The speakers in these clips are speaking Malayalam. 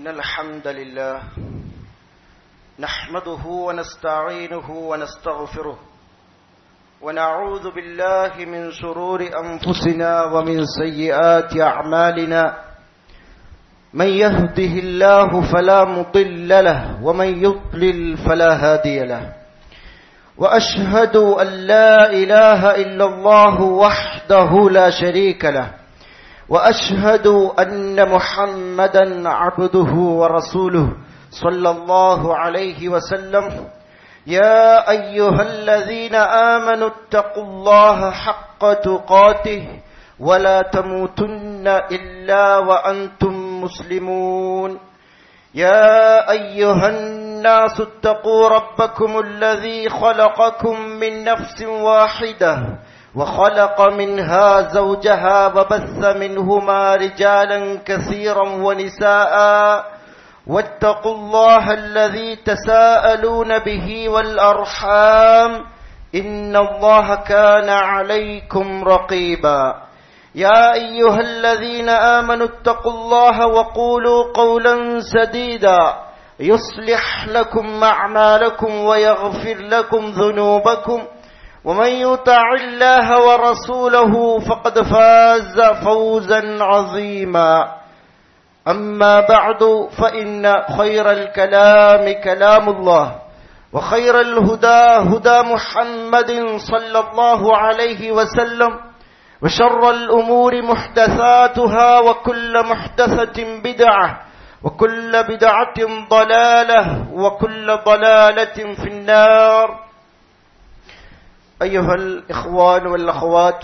الحمد لله نحمده ونستعينه ونستغفره ونعوذ بالله من شرور أنفسنا ومن سيئات أعمالنا من يهده الله فلا مضل له ومن يضلل فلا هادي له وأشهد أن لا إله إلا الله وحده لا شريك له واشهد ان محمدا عبده ورسوله صلى الله عليه وسلم يا ايها الذين امنوا اتقوا الله حق تقاته ولا تموتن الا وانتم مسلمون يا ايها الناس اتقوا ربكم الذي خلقكم من نفس واحده وخلق منها زوجها وبث منهما رجالا كثيرا ونساء واتقوا الله الذي تساءلون به والارحام ان الله كان عليكم رقيبا يا ايها الذين امنوا اتقوا الله وقولوا قولا سديدا يصلح لكم اعمالكم ويغفر لكم ذنوبكم ومن يطع الله ورسوله فقد فاز فوزا عظيما اما بعد فان خير الكلام كلام الله وخير الهدى هدى محمد صلى الله عليه وسلم وشر الامور محدثاتها وكل محدثه بدعه وكل بدعه ضلاله وكل ضلاله في النار أيها الإخوان والأخوات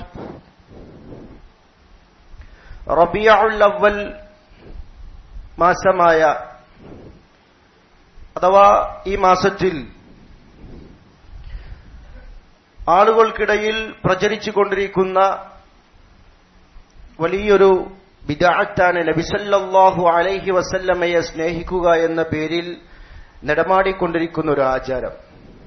ربيع الأول മാസമായ അഥവാ ഈ മാസത്തിൽ ആളുകൾക്കിടയിൽ പ്രചരിച്ചുകൊണ്ടിരിക്കുന്ന വലിയൊരു ബിദാറ്റാണ് നബിസല്ലാഹു അലൈഹി വസല്ലമയെ സ്നേഹിക്കുക എന്ന പേരിൽ നടമാടിക്കൊണ്ടിരിക്കുന്ന ഒരു ആചാരം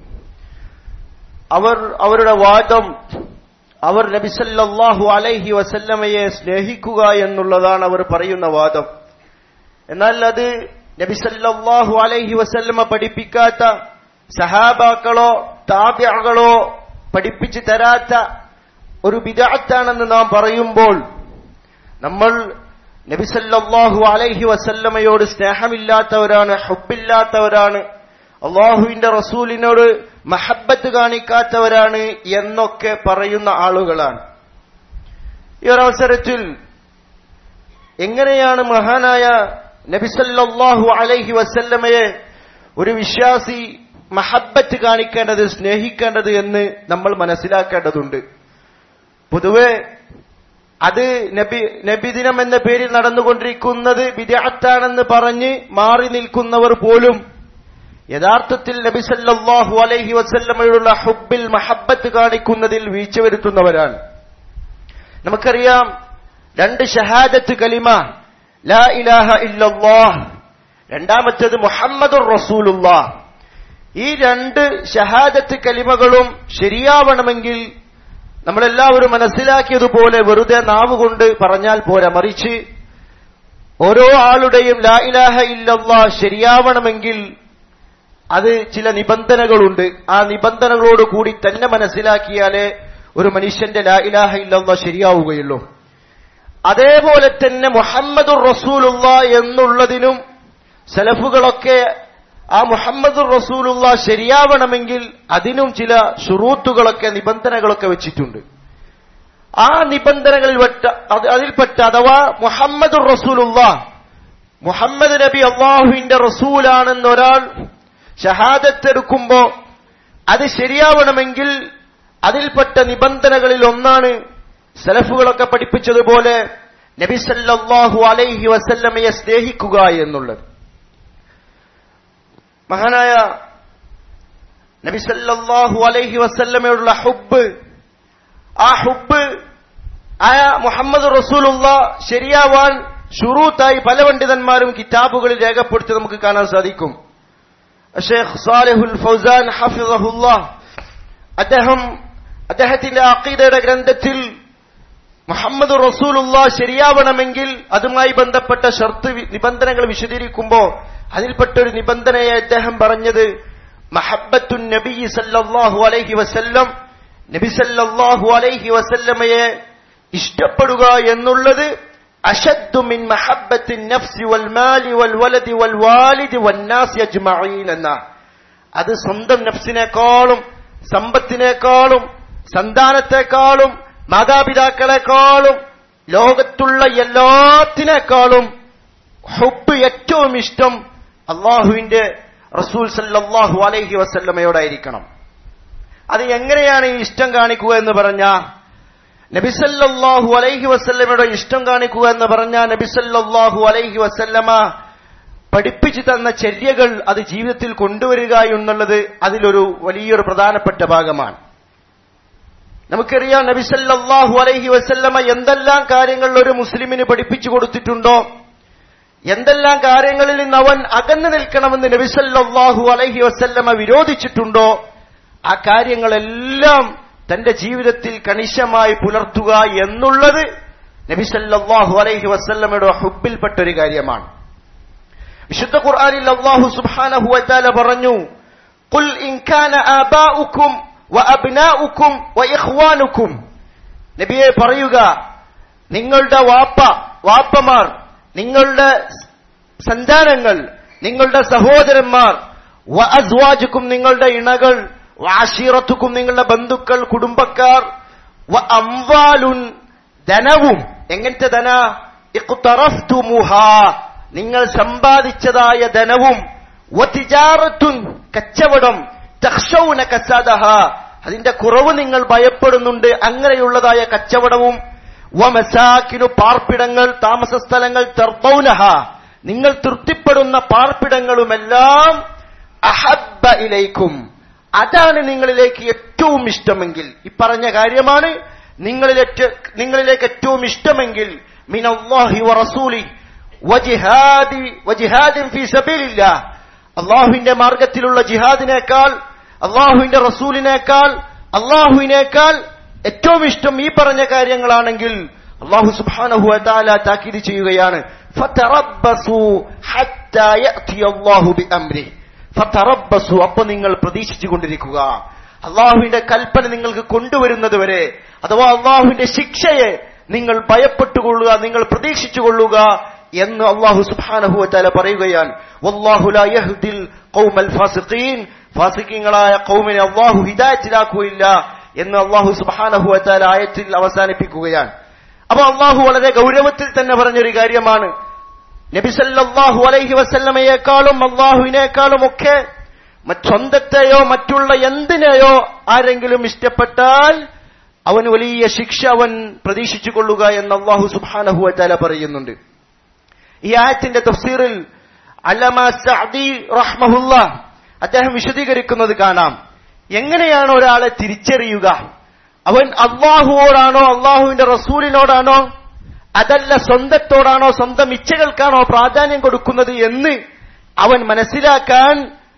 അവർ അവരുടെ വാദം അവർ നബിസല്ലാഹു അലൈഹി വസല്ലമയെ സ്നേഹിക്കുക എന്നുള്ളതാണ് അവർ പറയുന്ന വാദം എന്നാൽ അത് നബിസല്ലാഹു അലൈഹി വസല്ലമ പഠിപ്പിക്കാത്ത സഹാബാക്കളോ താബ്യകളോ പഠിപ്പിച്ചു തരാത്ത ഒരു വിദാറ്റാണെന്ന് നാം പറയുമ്പോൾ നമ്മൾ നബിസല്ലാഹു അലൈഹി വസല്ലമയോട് സ്നേഹമില്ലാത്തവരാണ് ഹുബില്ലാത്തവരാണ് അള്ളാഹുവിന്റെ റസൂലിനോട് മഹബത്ത് കാണിക്കാത്തവരാണ് എന്നൊക്കെ പറയുന്ന ആളുകളാണ് ഈ ഒരവസരത്തിൽ എങ്ങനെയാണ് മഹാനായ നബിസല്ലാഹു അലൈഹി വസല്ലമയെ ഒരു വിശ്വാസി മഹബത്ത് കാണിക്കേണ്ടത് സ്നേഹിക്കേണ്ടത് എന്ന് നമ്മൾ മനസ്സിലാക്കേണ്ടതുണ്ട് പൊതുവെ അത് നബി നബിദിനം എന്ന പേരിൽ നടന്നുകൊണ്ടിരിക്കുന്നത് വിദഗ്ധാണെന്ന് പറഞ്ഞ് മാറി നിൽക്കുന്നവർ പോലും യഥാർത്ഥത്തിൽ നബി സല്ലാഹു അലൈഹി വസല്ലമയോടുള്ള ഹുബിൽ മഹബത്ത് കാണിക്കുന്നതിൽ വീഴ്ച വരുത്തുന്നവരാണ് നമുക്കറിയാം രണ്ട് ഷഹാദത്ത് കലിമ ലാ ഇലാഹ ഇല്ലല്ലാഹ് രണ്ടാമത്തേത് മുഹമ്മദുർ റസൂലുള്ള ഈ രണ്ട് ഷഹാദത്ത് കലിമകളും ശരിയാവണമെങ്കിൽ നമ്മളെല്ലാവരും മനസ്സിലാക്കിയതുപോലെ വെറുതെ നാവ് കൊണ്ട് പറഞ്ഞാൽ പോരാ മറിച്ച് ഓരോ ആളുടെയും ലാ ഇലാഹ ഇല്ലല്ലാ ശരിയാവണമെങ്കിൽ അത് ചില നിബന്ധനകളുണ്ട് ആ നിബന്ധനകളോട് കൂടി തന്നെ മനസ്സിലാക്കിയാലേ ഒരു മനുഷ്യന്റെ ലാ ഇലാഹ ഇല്ലല്ലാ ശരിയാവുകയുള്ളൂ അതേപോലെ തന്നെ മുഹമ്മദുർ റസൂലുള്ള എന്നുള്ളതിനും സലഫുകളൊക്കെ ആ മുഹമ്മദുർ റസൂലുള്ള ശരിയാവണമെങ്കിൽ അതിനും ചില ഷുറൂത്തുകളൊക്കെ നിബന്ധനകളൊക്കെ വെച്ചിട്ടുണ്ട് ആ നിബന്ധനകളിൽ അതിൽപ്പെട്ട അഥവാ മുഹമ്മദുർ റസൂലുള്ള മുഹമ്മദ് നബി അള്ളാഹുവിന്റെ റസൂലാണെന്ന് ഒരാൾ ഷഹാദത്തെടുക്കുമ്പോ അത് ശരിയാവണമെങ്കിൽ അതിൽപ്പെട്ട നിബന്ധനകളിൽ ഒന്നാണ് സലഫുകളൊക്കെ പഠിപ്പിച്ചതുപോലെ നബി സല്ലാഹു അലൈഹി വസല്ലമയെ സ്നേഹിക്കുക എന്നുള്ളത് മഹാനായ നബി സല്ലാഹു അലൈഹി വസല്ലമയോടുള്ള ഹുബ് ആ ഹുബ് ആ മുഹമ്മദ് റസൂലുള്ള ശരിയാവാൻ ഷുറൂത്തായി പല പണ്ഡിതന്മാരും കിതാബുകളിൽ രേഖപ്പെടുത്തി നമുക്ക് കാണാൻ സാധിക്കും ഷെയ്ഖ് സാലിഹുൽ ഫൗസാൻ ഹഫിദഹുല്ല അദ്ദേഹം അദ്ദേഹത്തിന്റെ അക്കീദയുടെ ഗ്രന്ഥത്തിൽ മുഹമ്മദ് റസൂലുള്ള ശരിയാവണമെങ്കിൽ അതുമായി ബന്ധപ്പെട്ട ഷർത്ത് വി- നിബന്ധനകൾ വിശദീകരിക്കുമ്പോൾ അതിൽപ്പെട്ട ഒരു നിബന്ധനയെ അദ്ദേഹം പറഞ്ഞത് മഹബത്തുൻ നബി സല്ലല്ലാഹു അലൈഹി വസല്ലം നബി സല്ലല്ലാഹു അലൈഹി വസല്ലമയെ ഇഷ്ടപ്പെടുക എന്നുള്ളത് അഷദ്ദു മിൻ മഹബത്തിൻ നഫ്സി വൽ മാലി വൽ വലദി വൽ വാലിദി വന്നാസി അജ്മഈൻ എന്ന അത് സ്വന്തം നഫ്സിനേക്കാളും സമ്പത്തിനേക്കാളും സന്താനത്തെക്കാളും മാതാപിതാക്കളെക്കാളും ലോകത്തുള്ള എല്ലാത്തിനേക്കാളും ഹുബ് ഏറ്റവും ഇഷ്ടം അള്ളാഹുവിന്റെ റസൂൽ സല്ലല്ലാഹു അലൈഹി വസല്ലമയോടായിരിക്കണം അത് എങ്ങനെയാണ് ഈ ഇഷ്ടം കാണിക്കുക എന്ന് പറഞ്ഞ നബിസല്ലാഹു അലൈഹി വസല്ലമയുടെ ഇഷ്ടം കാണിക്കുക എന്ന് പറഞ്ഞ നബിസല്ലാഹു അലൈഹി വസല്ലമ പഠിപ്പിച്ചു തന്ന ചര്യകൾ അത് ജീവിതത്തിൽ കൊണ്ടുവരിക എന്നുള്ളത് അതിലൊരു വലിയൊരു പ്രധാനപ്പെട്ട ഭാഗമാണ് നമുക്കറിയാം നബിസല്ലാഹു അലൈഹി വസല്ലമ എന്തെല്ലാം കാര്യങ്ങൾ ഒരു മുസ്ലിമിന് പഠിപ്പിച്ചു കൊടുത്തിട്ടുണ്ടോ എന്തെല്ലാം കാര്യങ്ങളിൽ നിന്ന് അവൻ അകന്നു നിൽക്കണമെന്ന് നബിസല്ലാഹു അലൈഹി വസല്ലമ വിരോധിച്ചിട്ടുണ്ടോ ആ കാര്യങ്ങളെല്ലാം തന്റെ ജീവിതത്തിൽ കണിശമായി പുലർത്തുക എന്നുള്ളത് നബിസല്ലാഹു അലൈഹി വസല്ലമയുടെ ഹുബിൽപ്പെട്ട ഒരു കാര്യമാണ് വിശുദ്ധ ഖുർആനിൽ അള്ളാഹു സുബ്ഹാനഹു വതആല പറഞ്ഞു ഖുൽ ഇൻ കാന ആബാഉക്കും വഅബ്നാഉക്കും വഇഖ്വാനുക്കും നബിയെ പറയുക നിങ്ങളുടെ വാപ്പ വാപ്പമാർ നിങ്ങളുടെ സന്താനങ്ങൾ നിങ്ങളുടെ സഹോദരന്മാർ വഅസ്വാജുക്കും നിങ്ങളുടെ ഇണകൾ വാശീറത്തുക്കും നിങ്ങളുടെ ബന്ധുക്കൾ കുടുംബക്കാർ വ അംവാലുൻ ധനവും എങ്ങനത്തെ ധന ഇഖ്തറഫ്തുമുഹാ നിങ്ങൾ സമ്പാദിച്ചതായ ധനവും വതിജാറത്തുൻ കച്ചവടം തഖ്ശൗന കസാദഹ അതിന്റെ കുറവ് നിങ്ങൾ ഭയപ്പെടുന്നുണ്ട് അങ്ങനെയുള്ളതായ കച്ചവടവും വമസാക്കിനു പാർപ്പിടങ്ങൾ താമസ സ്ഥലങ്ങൾ തെർബൗനഹ നിങ്ങൾ തൃപ്തിപ്പെടുന്ന പാർപ്പിടങ്ങളുമെല്ലാം അഹബ്ബ ഇലൈക്കും അതാണ് നിങ്ങളിലേക്ക് ഏറ്റവും ഇഷ്ടമെങ്കിൽ ഈ പറഞ്ഞ കാര്യമാണ് നിങ്ങളിലേക്ക് നിങ്ങളിലേക്ക് ഏറ്റവും ഇഷ്ടമെങ്കിൽ മിനല്ലാഹി വറസൂലി വജിഹാദി വജിഹാദിൻ ഫീ സബീലില്ലാ അള്ളാഹുവിന്റെ മാർഗത്തിലുള്ള ജിഹാദിനേക്കാൾ അള്ളാഹുവിന്റെ റസൂലിനേക്കാൾ അള്ളാഹുവിനേക്കാൾ ഏറ്റവും ഇഷ്ടം ഈ പറഞ്ഞ കാര്യങ്ങളാണെങ്കിൽ അള്ളാഹു സുബ്ഹാനഹു വതആല താക്കീത് ചെയ്യുകയാണ് ഫതറബ്ബസു ഹത്താ യഅതി അല്ലാഹു ബിഅംരിഹി ഫതറബ്ബസു അപ്പൊ നിങ്ങൾ പ്രതീക്ഷിച്ചു കൊണ്ടിരിക്കുക അള്ളാഹുവിന്റെ കൽപ്പന നിങ്ങൾക്ക് കൊണ്ടുവരുന്നത് വരെ അഥവാ അള്ളാഹുവിന്റെ ശിക്ഷയെ നിങ്ങൾ ഭയപ്പെട്ടുകൊള്ളുക നിങ്ങൾ പ്രതീക്ഷിച്ചു കൊള്ളുക എന്ന് അള്ളാഹു സുബ്ഹാനഹു വതആല പറയുകയാണ് വല്ലാഹു ലാ യഹ്ദിൽ ഖൗമൽ ഫാസിഖീൻ ഫാസിഖീങ്ങളായ ഖൗമിനെ അള്ളാഹു ഹിദായത്തിലാക്കുകയില്ല എന്ന് അള്ളാഹു സുബ്ഹാനഹു വതആല ആയത്തിൽ അവസാനിപ്പിക്കുകയാണ് അപ്പൊ അള്ളാഹു വളരെ ഗൗരവത്തിൽ തന്നെ പറഞ്ഞൊരു കാര്യമാണ് നബി സല്ലല്ലാഹു അലൈഹി വസല്ലമയെക്കാളും അള്ളാഹുവിനേക്കാളും ഒക്കെ മറ്റ് സ്വന്തത്തെയോ മറ്റുള്ള എന്തിനെയോ ആരെങ്കിലും ഇഷ്ടപ്പെട്ടാൽ അവൻ വലിയ ശിക്ഷ അവൻ പ്രതീക്ഷിച്ചു കൊള്ളുക എന്ന് അള്ളാഹു സുബ്ഹാനഹു വതആല പറയുന്നുണ്ട് ഈ ആയത്തിന്റെ തഫ്സീറിൽ അല്ലമ സഅദി റഹ്മഹുല്ല അദ്ദേഹം വിശദീകരിക്കുന്നത് കാണാം എങ്ങനെയാണ് ഒരാളെ തിരിച്ചറിയുക അവൻ അള്ളാഹുവോടാണോ അള്ളാഹുവിന്റെ റസൂലിനോടാണോ അതല്ല സ്വന്തത്തോടാണോ സ്വന്തം ഇച്ഛകൾക്കാണോ പ്രാധാന്യം കൊടുക്കുന്നത് എന്ന് അവൻ മനസ്സിലാക്കാൻ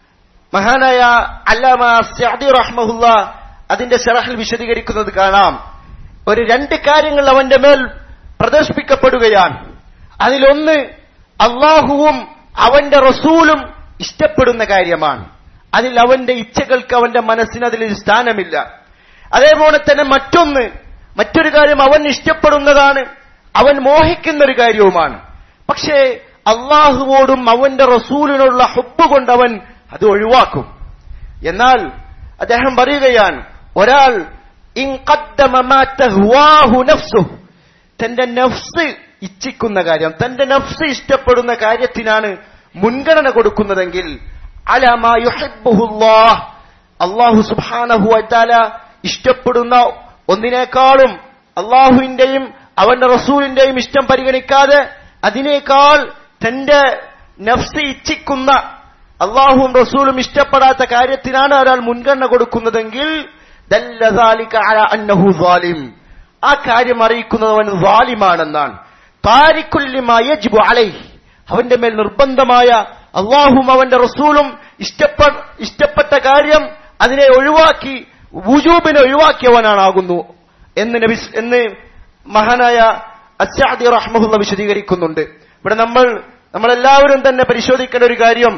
മഹാനായ അല്ലാമ സഅദി റഹ്മഹുല്ല അതിന്റെ ഷറഹിൽ വിശദീകരിക്കുന്നത് കാണാം ഒരു രണ്ട് കാര്യങ്ങൾ അവന്റെ മേൽ പ്രദർശിപ്പിക്കപ്പെടുകയാണ് അതിലൊന്ന് അള്ളാഹുവും അവന്റെ റസൂലും ഇഷ്ടപ്പെടുന്ന കാര്യമാണ് അതിൽ അവന്റെ ഇച്ഛകൾക്ക് അവന്റെ മനസ്സിന് അതിൽ സ്ഥാനമില്ല അതേപോലെ തന്നെ മറ്റൊന്ന് മറ്റൊരു കാര്യം അവൻ ഇഷ്ടപ്പെടുന്നതാണ് അവൻ മോഹിക്കുന്ന ഒരു കാര്യവുമാണ് പക്ഷേ അള്ളാഹുവോടും അവന്റെ റസൂലിനുള്ള ഹുബ് കൊണ്ട് അവൻ അത് ഒഴിവാക്കും എന്നാൽ അദ്ദേഹം പറയുകയാണ് ഒരാൾ ഇൻ ഖദ്ദമ മാ തഹ്വാഹു നഫ്സുഹു തന്റെ നഫ്സ് ഇച്ഛിക്കുന്ന കാര്യം തന്റെ നഫ്സ് ഇഷ്ടപ്പെടുന്ന കാര്യത്തിനാണ് മുൻഗണന കൊടുക്കുന്നതെങ്കിൽ അലമാ യുഹിബ്ബുഹുല്ലാഹ് അള്ളാഹു സുബ്ഹാനഹു വതആല ഇഷ്ടപ്പെടുന്ന ഒന്നിനേക്കാളും അള്ളാഹുവിന്റെയും അവന്റെ റസൂലിന്റെയും ഇഷ്ടം പരിഗണിക്കാതെ അതിനേക്കാൾ തന്റെ നഫ്സ് ഇച്ഛിക്കുന്ന അള്ളാഹുവും റസൂലും ഇഷ്ടപ്പെടാത്ത കാര്യത്തിനാണ് ഒരാൾ മുൻഗണന കൊടുക്കുന്നതെങ്കിൽ ദല്ല ذلك على أنه ظالم. ആ കാര്യം അറിയിക്കുന്നവൻ വാലിമാണെന്നാണ് താരിക്കുല്യമായ യജ്ബു അലൈഹ് അവന്റെ മേൽ നിർബന്ധമായ അള്ളാഹും അവന്റെ റസൂലും ഇഷ്ടപ്പെ ഇഷ്ടപ്പെട്ട കാര്യം അതിനെ ഒഴിവാക്കി വുജൂബിനെ ഒഴിവാക്കിയവനാണാകുന്നു എന്ന് നബി എന്ന് മഹാനായ അച്ചാദി റഹ്മുള്ള വിശദീകരിക്കുന്നുണ്ട് ഇവിടെ നമ്മൾ നമ്മളെല്ലാവരും തന്നെ പരിശോധിക്കേണ്ട ഒരു കാര്യം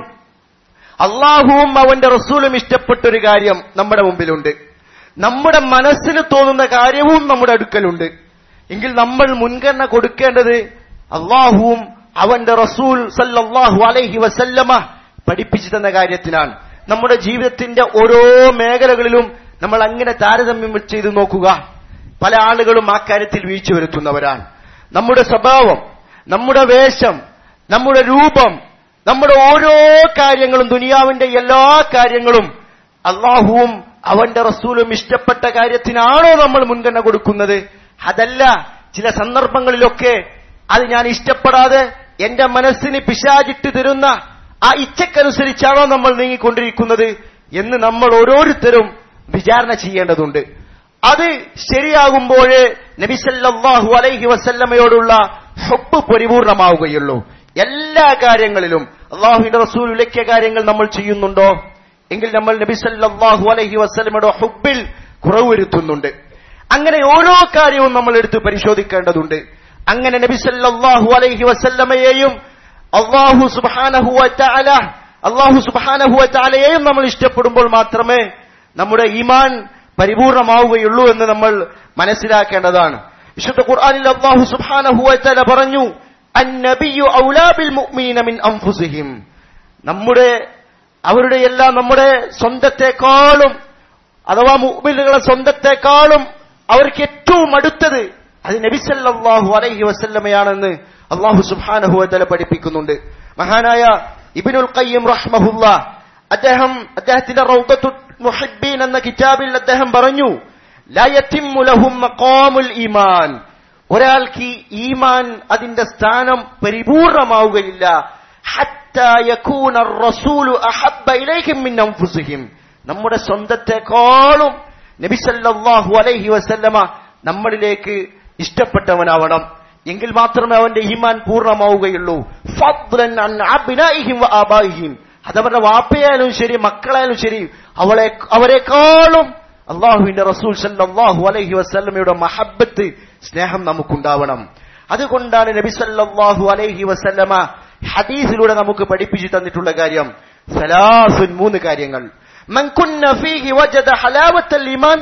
അള്ളാഹുവും അവന്റെ റസൂലും ഇഷ്ടപ്പെട്ട ഒരു കാര്യം നമ്മുടെ മുമ്പിലുണ്ട് നമ്മുടെ മനസ്സിന് തോന്നുന്ന കാര്യവും നമ്മുടെ അടുക്കലുണ്ട് എങ്കിൽ നമ്മൾ മുൻഗണന കൊടുക്കേണ്ടത് അള്ളാഹുവും അവന്റെ റസൂൽ സല്ലല്ലാഹു അലൈഹി വസല്ലമ പഠിപ്പിച്ചു തന്ന കാര്യത്തിനാണ് നമ്മുടെ ജീവിതത്തിന്റെ ഓരോ മേഖലകളിലും നമ്മൾ അങ്ങനെ താരതമ്യം ചെയ്ത് നോക്കുക പല ആളുകളും ആ കാര്യത്തിൽ വീഴ്ച വരുത്തുന്നവരാണ് നമ്മുടെ സ്വഭാവം നമ്മുടെ വേഷം നമ്മുടെ രൂപം നമ്മുടെ ഓരോ കാര്യങ്ങളും ദുനിയാവിന്റെ എല്ലാ കാര്യങ്ങളും അള്ളാഹുവും അവന്റെ റസൂലും ഇഷ്ടപ്പെട്ട കാര്യത്തിനാണോ നമ്മൾ മുൻഗണന കൊടുക്കുന്നത് അതല്ല ചില സന്ദർഭങ്ങളിലൊക്കെ അത് ഞാൻ ഇഷ്ടപ്പെടാതെ എന്റെ മനസ്സിന് പിശാചിട്ട് തരുന്ന ആ ഇച്ഛക്കനുസരിച്ചാണോ നമ്മൾ നീങ്ങിക്കൊണ്ടിരിക്കുന്നത് എന്ന് നമ്മൾ ഓരോരുത്തരും വിചാരണ ചെയ്യേണ്ടതുണ്ട് അത് ശരിയാകുമ്പോഴേ നബിസല്ലാഹു അലൈഹി വസല്ലമയോടുള്ള ഹൊപ്പ് പരിപൂർണമാവുകയുള്ളൂ എല്ലാ കാര്യങ്ങളിലും അള്ളാഹുവിന്റെ റസൂൽ വിലക്കിയ കാര്യങ്ങൾ നമ്മൾ ചെയ്യുന്നുണ്ടോ എങ്കിൽ നമ്മൾ നബി സല്ലല്ലാഹു അലൈഹി വസല്ലമയുടെ ഹുബിൽ കുറവ് വരുത്തുന്നുണ്ട് അങ്ങനെ ഓരോ കാര്യവും നമ്മൾ എടുത്ത് പരിശോധിക്കേണ്ടതുണ്ട് അങ്ങനെ നബി സല്ലല്ലാഹു അലൈഹി വസല്ലമയെയും അള്ളാഹു സുബ്ഹാനഹു വതആല അള്ളാഹു സുബ്ഹാനഹു വതആലയെയും നമ്മൾ ഇഷ്ടപ്പെടുമ്പോൾ മാത്രമേ നമ്മുടെ ഈമാൻ പരിപൂർണമാവുകയുള്ളൂ എന്ന് നമ്മൾ മനസ്സിലാക്കേണ്ടതാണ് വിശുദ്ധ ഖുർആനിൽ അള്ളാഹു സുബ്ഹാനഹു വതആല പറഞ്ഞു അന്നബിയു ഔലാ ബിൽ മുഅ്മിനീന മിൻ അൻഫുസിഹിം നമ്മുടെ അവരുടെ എല്ലാം നമ്മുടെ സ്വന്തത്തെക്കാളും അഥവാ മുഅ്മിനുകളെ സ്വന്തത്തെക്കാളും അവർക്ക് ഏറ്റവും അടുത്തത് അത് നബിസല്ലാഹു അലൈഹി വസല്ലമയാണെന്ന് അള്ളാഹു സുബ്ഹാനഹു വതആല പഠിപ്പിക്കുന്നുണ്ട് മഹാനായ ഇബ്നുൽ ഖയ്യിം റഹ്മഹുല്ല അദ്ദേഹം അദ്ദേഹത്തിന്റെ റൗദത്തു മുഹിബ്ബീൻ എന്ന കിതാബിൽ അദ്ദേഹം പറഞ്ഞു ലാ യതിമ്മു ലഹും മഖാമുൽ ഈമാൻ ഒരാൾക്ക് ഈ ഈമാൻ അതിന്റെ സ്ഥാനം പരിപൂർണമാവുകയില്ല ഹത്താ യകൂന റസൂലു അഹബ്ബ ഇലൈഹിം മിൻ അൻഫുസിഹിം നമ്മുടെ സ്വന്തത്തെക്കാളും നബി സല്ലല്ലാഹു അലൈഹി വസല്ലമ നമ്മളിലേക്ക് ഇഷ്ടപ്പെട്ടവനാവണം എങ്കിൽ മാത്രമേ അവന്റെ ഈമാൻ പൂർണ്ണമാവുകയുള്ളൂ ഫദ്ലൻ അൻ അബ്നാഇഹിം വ ആബാഇഹിം അതവരുടെ വാപ്പയായാലും ശരി മക്കളായാലും ശരി അവളെ അവരെക്കാളും അള്ളാഹുവിന്റെ റസൂൽ സല്ലല്ലാഹു അലൈഹി വസല്ലമയുടെ മഹബത്ത് സ്നേഹം നമുക്കുണ്ടാവണം അതുകൊണ്ടാണ് നബി സല്ലല്ലാഹു അലൈഹി വസല്ലമ ഹദീസിലൂടെ നമുക്ക് പഠിപ്പിച്ചു തന്നിട്ടുള്ള കാര്യം സലാസുൻ മൂന്ന് കാര്യങ്ങൾ മൻ കുന്ന ഫീഹി വജദ ഹലാവത്തൽ ഈമാൻ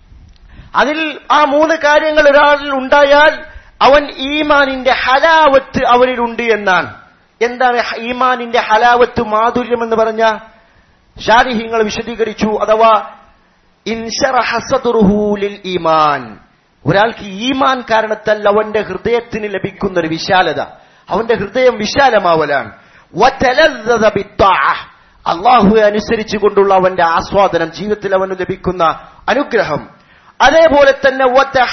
അതിൽ ആ മൂന്ന് കാര്യങ്ങൾ ഒരാളിൽ ഉണ്ടായാൽ അവൻ ഈമാനിന്റെ ഹലാവത്ത് അവനിലുണ്ട് എന്നാണ് എന്താണ് ഈമാനിന്റെ ഹലാവത്ത് മാധുര്യം എന്ന് പറഞ്ഞ ഷാരിഹിങ്ങൾ വിശദീകരിച്ചു അഥവാ ഇൻഷറഹസദുറുഹൂലിൽ ഈമാൻ ഒരാൾക്ക് ഈമാൻ കാരണത്താൽ അവന്റെ ഹൃദയത്തിന് ലഭിക്കുന്ന ഒരു വിശാലത അവന്റെ ഹൃദയം വിശാലമാവലാണ് അള്ളാഹുവെ അനുസരിച്ചുകൊണ്ടുള്ള അവന്റെ ആസ്വാദനം ജീവിതത്തിൽ അവന് ലഭിക്കുന്ന അനുഗ്രഹം അതേപോലെ തന്നെ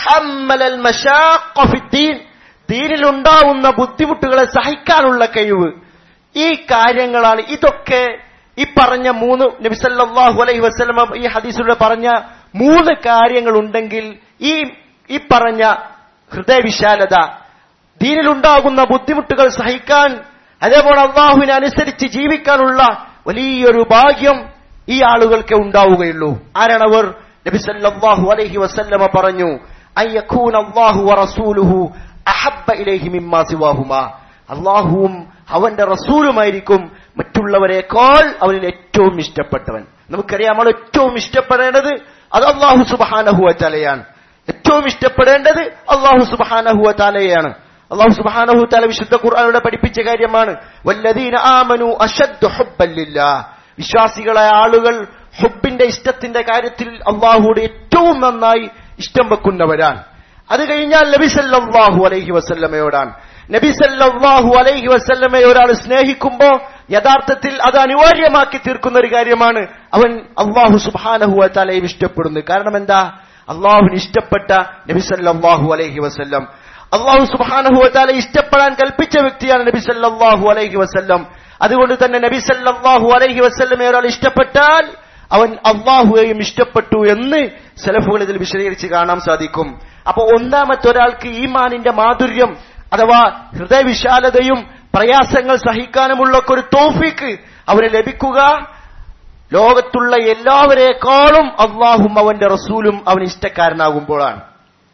ദീനിലുണ്ടാവുന്ന ബുദ്ധിമുട്ടുകളെ സഹിക്കാനുള്ള കഴിവ് ഈ കാര്യങ്ങളാണ് ഇതൊക്കെ ഈ പറഞ്ഞ മൂന്ന് നബിസല്ലാഹു അലൈഹി വസ്ലമ ഈ ഹദീസിലൂടെ പറഞ്ഞ മൂന്ന് കാര്യങ്ങൾ ഉണ്ടെങ്കിൽ ഈ ഈ പറഞ്ഞ ഹൃദയവിശാലത ദീനിലുണ്ടാകുന്ന ബുദ്ധിമുട്ടുകൾ സഹിക്കാൻ അതേപോലെ അള്ളാഹുവിനെ അനുസരിച്ച് ജീവിക്കാനുള്ള വലിയൊരു ഭാഗ്യം ഈ ആളുകൾക്ക് ഉണ്ടാവുകയുള്ളൂ ആരാണവർ നബി സല്ലല്ലാഹു അലൈഹി വസല്ലമ പറഞ്ഞു അയ്യഖൂന അല്ലാഹു വറസൂലുഹു അഹബ്ബ ഇലൈഹി മിമ്മാ സിവാഹുമാ അള്ളാഹുവും അവന്റെ റസൂലുമായിരിക്കും മറ്റുള്ളവരെക്കാൾ അവനിൽ ഏറ്റവും ഇഷ്ടപ്പെട്ടവൻ നമുക്കറിയാം നമ്മൾ ഏറ്റവും ഇഷ്ടപ്പെടേണ്ടത് അത് അള്ളാഹു സുബഹാനഹുവ തലയാണ് ഏറ്റവും ഇഷ്ടപ്പെടേണ്ടത് അള്ളാഹു സുബഹാനഹുവ താലയാണ് അള്ളാഹു സുബഹാനഹു താല വിശുദ്ധ ഖുർആാനോടെ പഠിപ്പിച്ച കാര്യമാണ് വല്ലദീന ആമനു അഷദ് ഹുബ്ബല്ലില്ലാ വിശ്വാസികളായ ആളുകൾ ഹുബിന്റെ ഇഷ്ടത്തിന്റെ കാര്യത്തിൽ അള്ളാഹുയുടെ ഏറ്റവും നന്നായി ഇഷ്ടം വെക്കുന്നവരാണ് അത് കഴിഞ്ഞാൽ നബി സല്ലല്ലാഹു അലൈഹി വസല്ലമയോടാണ് നബി സല്ലല്ലാഹു അലൈഹി വസല്ലമയെ ഒരാൾ സ്നേഹിക്കുമ്പോ യഥാർത്ഥത്തിൽ അത് അനിവാര്യമാക്കി തീർക്കുന്ന ഒരു കാര്യമാണ് അവൻ അള്ളാഹു സുബാനഹു തലയും ഇഷ്ടപ്പെടുന്നു കാരണം എന്താ അള്ളാഹുവിന് ഇഷ്ടപ്പെട്ട നബി സല്ലല്ലാഹു അലൈഹി വസല്ലം അള്ളാഹു സുബാനഹു താല ഇഷ്ടപ്പെടാൻ കൽപ്പിച്ച വ്യക്തിയാണ് നബി സല്ലല്ലാഹു അലൈഹി വസല്ലം അതുകൊണ്ട് തന്നെ നബി സല്ലല്ലാഹു അലൈഹി വസല്ലമയെ ഒരാൾ ഇഷ്ടപ്പെട്ടാൽ അവൻ അള്ളാഹുവേയും ഇഷ്ടപ്പെട്ടു എന്ന് സെലഫുകൾ ഇതിൽ വിശദീകരിച്ച് കാണാൻ സാധിക്കും അപ്പൊ ഒന്നാമത്തെ ഒരാൾക്ക് ഈമാനിന്റെ മാധുര്യം അഥവാ ഹൃദയവിശാലതയും പ്രയാസങ്ങൾ സഹിക്കാനുമുള്ള ഒരു തോഫിക്ക് അവന് ലഭിക്കുക ലോകത്തുള്ള എല്ലാവരെക്കാളും അള്ളാഹും അവന്റെ റസൂലും അവൻ ഇഷ്ടക്കാരനാകുമ്പോഴാണ്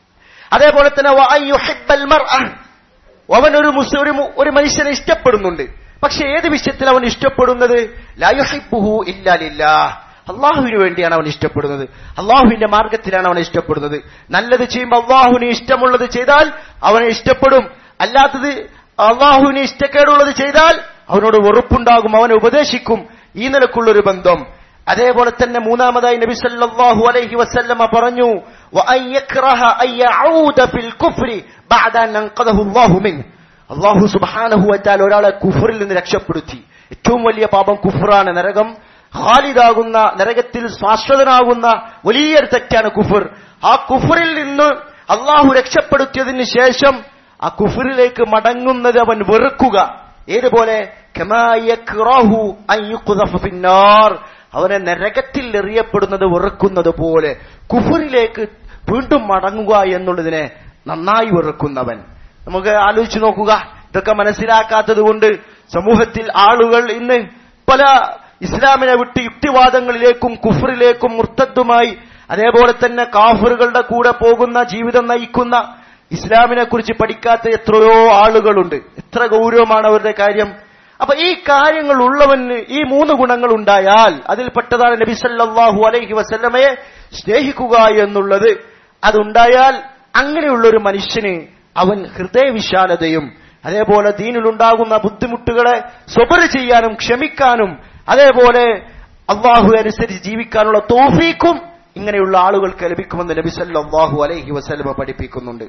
അതേപോലെ തന്നെ വഅൻ യുഹിബ്ബൽ മർഅ. അവൻ ഒരു മുസ് ഒരു മു- ഒരു മനുഷ്യനെ ഇഷ്ടപ്പെടുന്നുണ്ട് പക്ഷെ ഏത് വിഷയത്തിൽ അവൻ ഇഷ്ടപ്പെടുന്നത് ലാ യുഹിബ്ബുഹു ഇല്ലാ ലില്ലാഹ് അള്ളാഹുവിന് വേണ്ടിയാണ് അവൻ ഇഷ്ടപ്പെടുന്നത് അള്ളാഹുവിന്റെ മാർഗത്തിലാണ് അവൻ ഇഷ്ടപ്പെടുന്നത് നല്ലത് ചെയ്യുമ്പോൾ അള്ളാഹുവിന് ഇഷ്ടമുള്ളത് ചെയ്താൽ അവനെ ഇഷ്ടപ്പെടും അല്ലാത്തത് അള്ളാഹുവിന് ഇഷ്ടക്കേടുള്ളത് ചെയ്താൽ അവനോട് വെറുപ്പുണ്ടാകും അവനെ ഉപദേശിക്കും ഈ നിലക്കുള്ളൊരു ബന്ധം അതേപോലെ തന്നെ മൂന്നാമതായി നബി സല്ലല്ലാഹു അലൈഹി വസല്ലമ പറഞ്ഞു വഅൻ യക്റഹ അൻ യഊദ ഫിൽ കുഫ്രി ബഅദ അൻ അൻഖദഹു അല്ലാഹു മിൻ അല്ലാഹു സുബ്ഹാനഹു വതആല ഒരാളെ കുഫറിൽ നിന്ന് രക്ഷപ്പെടുത്തി ഏറ്റവും വലിയ പാപം കുഫറാണ് നരകം ഖാലിദാകുന്ന നരകത്തിൽ ശാശ്വതനാകുന്ന വലിയൊരു തെറ്റാണ് കുഫർ ആ കുഫറിൽ നിന്ന് അള്ളാഹു രക്ഷപ്പെടുത്തിയതിന് ശേഷം ആ കുഫറിലേക്ക് മടങ്ങുന്നത് അവൻ വെറുക്കുക ഏതുപോലെ കമാ യക്റഹു അൻ യുഖ്ദഫ ഫിന്നാർ അവനെ നരകത്തിൽ എറിയപ്പെടുന്നത് വെറുക്കുന്നത് പോലെ കുഫറിലേക്ക് വീണ്ടും മടങ്ങുക എന്നുള്ളതിനെ നന്നായി വെറുക്കുന്നവൻ നമുക്ക് ആലോചിച്ചു നോക്കുക ഇതൊക്കെ മനസ്സിലാക്കാത്തത് കൊണ്ട് സമൂഹത്തിൽ ആളുകൾ ഇന്ന് പല ഇസ്ലാമിനെ വിട്ട് യുക്തിവാദങ്ങളിലേക്കും കുഫറിലേക്കും മുർത്തദ്ദുമായി അതേപോലെ തന്നെ കാഫറുകളുടെ കൂടെ പോകുന്ന ജീവിതം നയിക്കുന്ന ഇസ്ലാമിനെ കുറിച്ച് പഠിക്കാത്ത എത്രയോ ആളുകളുണ്ട് എത്ര ഗൗരവമാണ് അവരുടെ കാര്യം അപ്പൊ ഈ കാര്യങ്ങൾ ഉള്ളവന് ഈ മൂന്ന് ഗുണങ്ങൾ ഉണ്ടായാൽ അതിൽപ്പെട്ടതാണ് നബി സല്ലല്ലാഹു അലൈഹി വസല്ലമയെ സ്നേഹിക്കുക എന്നുള്ളത് അതുണ്ടായാൽ അങ്ങനെയുള്ള ഒരു മനുഷ്യന് അവൻ ഹൃദയവിശാലതയും അതേപോലെ ദീനിലുണ്ടാകുന്ന ബുദ്ധിമുട്ടുകളെ സ്വബർ ചെയ്യാനും ക്ഷമിക്കാനും അതേപോലെ അള്ളാഹു അനുസരിച്ച് ജീവിക്കാനുള്ള തോഫീക്കും ഇങ്ങനെയുള്ള ആളുകൾക്ക് ലഭിക്കുമെന്ന് നബി സല്ലല്ലാഹു അലൈഹി വസല്ലമ പഠിപ്പിക്കുന്നുണ്ട്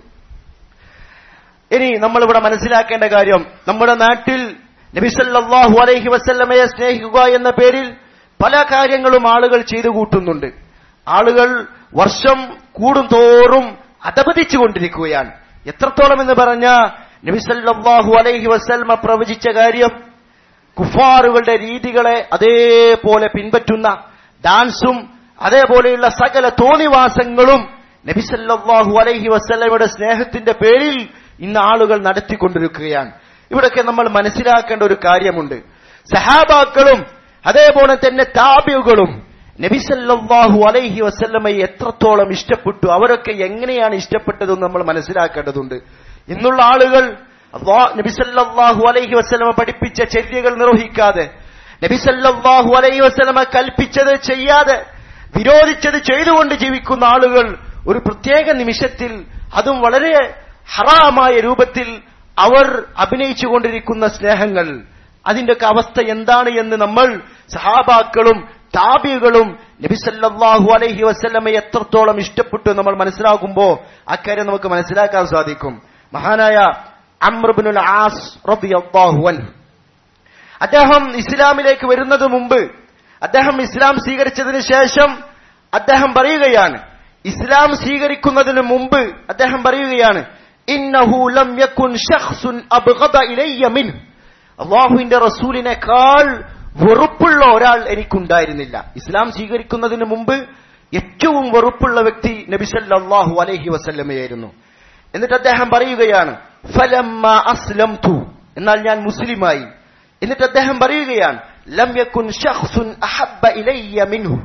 ഇനി നമ്മളിവിടെ മനസ്സിലാക്കേണ്ട കാര്യം നമ്മുടെ നാട്ടിൽ നബി സല്ലല്ലാഹു അലൈഹി വസല്ലമയെ സ്നേഹിക്കുക എന്ന പേരിൽ പല കാര്യങ്ങളും ആളുകൾ ചെയ്തു കൂട്ടുന്നുണ്ട് ആളുകൾ വർഷം കൂടുന്തോറും അധപതിച്ചു കൊണ്ടിരിക്കുകയാണ് എത്രത്തോളം എന്ന് പറഞ്ഞ നബി സല്ലല്ലാഹു അലൈഹി വസല്ലമ പ്രവചിച്ച കാര്യം കുഫാറുകളുടെ രീതികളെ അതേപോലെ പിൻപറ്റുന്ന ഡാൻസും അതേപോലെയുള്ള സകല തോന്നിവാസങ്ങളും നബി സല്ലല്ലാഹു അലൈഹി വസല്ലമയുടെ സ്നേഹത്തിന്റെ പേരിൽ ഇന്ന് ആളുകൾ നടത്തിക്കൊണ്ടിരിക്കുകയാണ് ഇവിടൊക്കെ നമ്മൾ മനസ്സിലാക്കേണ്ട ഒരു കാര്യമുണ്ട് സഹാബാക്കളും അതേപോലെ തന്നെ താബിയുകളും നബി സല്ലല്ലാഹു അലൈഹി വസല്ലമയെ എത്രത്തോളം ഇഷ്ടപ്പെട്ടു അവരൊക്കെ എങ്ങനെയാണ് ഇഷ്ടപ്പെട്ടതെന്ന് നമ്മൾ മനസ്സിലാക്കേണ്ടതുണ്ട് ഇന്നുള്ള ആളുകൾ അള്ളാ- നബി സല്ലല്ലാഹു അലൈഹി വസല്ലമ പഠിപ്പിച്ച ചര്യകൾ നിർവഹിക്കാതെ നബി സല്ലല്ലാഹു അലൈഹി വസല്ലമ കൽപ്പിച്ചത് ചെയ്യാതെ വിരോധിച്ചത് ചെയ്തുകൊണ്ട് ജീവിക്കുന്ന ആളുകൾ ഒരു പ്രത്യേക നിമിഷത്തിൽ അതും വളരെ ഹറാമായ രൂപത്തിൽ അവർ അഭിനയിച്ചുകൊണ്ടിരിക്കുന്ന സ്നേഹങ്ങൾ അതിന്റെയൊക്കെ അവസ്ഥ എന്താണ് എന്ന് നമ്മൾ സഹാബാക്കളും താബികളും നബിസല്ലാഹു അലൈഹി വസ്ല്ലമയെ എത്രത്തോളം ഇഷ്ടപ്പെട്ടു എന്ന് നമ്മൾ മനസ്സിലാക്കുമ്പോ അക്കാര്യം നമുക്ക് മനസ്സിലാക്കാൻ സാധിക്കും മഹാനായ അമ്രബിനുൽ ആസ് റളിയല്ലാഹു അൻഹു അദ്ദേഹം ഇസ്ലാമിലേക്ക് വരുന്നത് മുമ്പ് അദ്ദേഹം ഇസ്ലാം സ്വീകരിച്ചതിന് ശേഷം അദ്ദേഹം പറയുകയാണ് ഇസ്ലാം സ്വീകരിക്കുന്നതിന് മുമ്പ് അദ്ദേഹം പറയുകയാണ് ഇന്നഹു ലം യകുൻ ശഖ്സുൻ അബ്ഗദ ഇലയ്യ മിൻ അള്ളാഹുവിന്റെ റസൂലിനേക്കാൾ വെറുപ്പുള്ള ഒരാൾ എനിക്കുണ്ടായിരുന്നില്ല ഇസ്ലാം സ്വീകരിക്കുന്നതിന് മുമ്പ് ഏറ്റവും വെറുപ്പുള്ള വ്യക്തി നബി സല്ലല്ലാഹു അലൈഹി വസല്ലമയായിരുന്നു എന്നിട്ട് അദ്ദേഹം പറയുകയാണ് ഫലമ്മ അസ്ലംതു എന്നാൽ ഞാൻ മുസ്ലിമായി എന്നിട്ട് അദ്ദേഹം പറയുകയാണ് ലം യകുൻ ശഖ്സുൻ അഹബ്ബ ഇലയ്യ മിൻഹു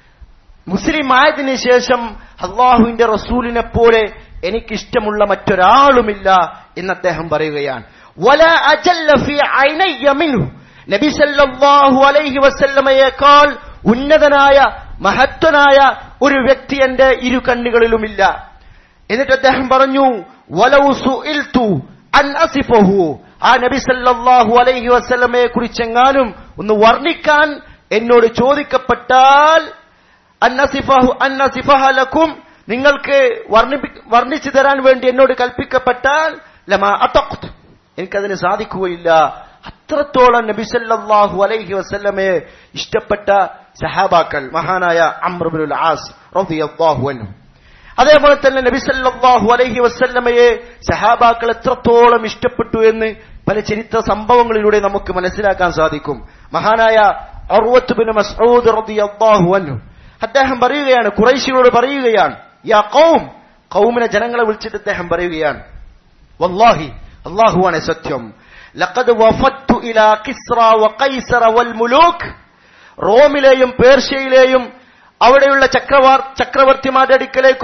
മുസ്ലിം ആയതിനു ശേഷം അള്ളാഹുവിന്റെ റസൂലിനെ പോലെ എനിക്കിഷ്ടമുള്ള മറ്റൊരാളുമില്ല എന്ന് അദ്ദേഹം പറയുകയാണ് വല അജല്ല ഫി ഐനയ്യ മിൻഹു നബി സല്ലല്ലാഹു അലൈഹി വസല്ലമയേക്കാൾ ഉന്നതനായ മഹത്വനായ ഒരു വ്യക്തി എന്റെ ഇരു കണ്ണുകളിലുമില്ല എന്നിട്ട് അദ്ദേഹം പറഞ്ഞു വലൗ സുഇൽതു അൻ അസിഫഹു ആ നബി സല്ലല്ലാഹു അലൈഹി വസല്ലമയെ കുറിച്ചെങ്ങാനും ഒന്ന് വർണ്ണിക്കാൻ എന്നോട് ചോദിക്കപ്പെട്ടാൽ അന്നസിഫഹു അന്നസിഫഹ ലക്കും നിങ്ങൾക്ക് വർണ്ണിപ്പി- വർണ്ണിച്ചു തരാൻ വേണ്ടി എന്നോട് കൽപ്പിക്കപ്പെട്ടാൽ ലമാ അതഖ്ത് എനിക്കതിന് സാധിക്കുകയില്ല അത്രത്തോളം നബി സല്ലല്ലാഹു അലൈഹി വസല്ലമയെ ഇഷ്ടപ്പെട്ട സഹാബാക്കൾ മഹാനായ അമ്രുബിനുൽ ആസ് റളിയല്ലാഹു അൻഹു അതേപോലെ തന്നെ നബി സല്ലല്ലാഹു അലൈഹി വസല്ലമയെ സഹാബാക്കൾ എത്രത്തോളം ഇഷ്ടപ്പെട്ടു എന്ന് പല ചരിത്ര സംഭവങ്ങളിലൂടെ നമുക്ക് മനസ്സിലാക്കാൻ സാധിക്കും മഹാനായ അർവത്ത് ബിൻ മസ്ഊദ് റളിയല്ലാഹു അൻഹു അദ്ദേഹം പറയുകയാണ് ഖുറൈശികളോട് പറയുകയാണ് യാ ഖൗം ഖൗമിനെ ജനങ്ങളെ വിളിച്ചിട്ട് അദ്ദേഹം പറയുകയാണ് വല്ലാഹി അല്ലാഹുവാണ് സത്യം ലഖദ് വഫത്തു ഇലാ കിസ്റ വഖൈസറ വൽ മുലൂക്ക് റോമിലെയും പേർഷ്യയിലെയും അവിടെയുള്ള ചക്രവാർ ചക്രവർത്തിമാരുടെ അടുക്കലേക്കും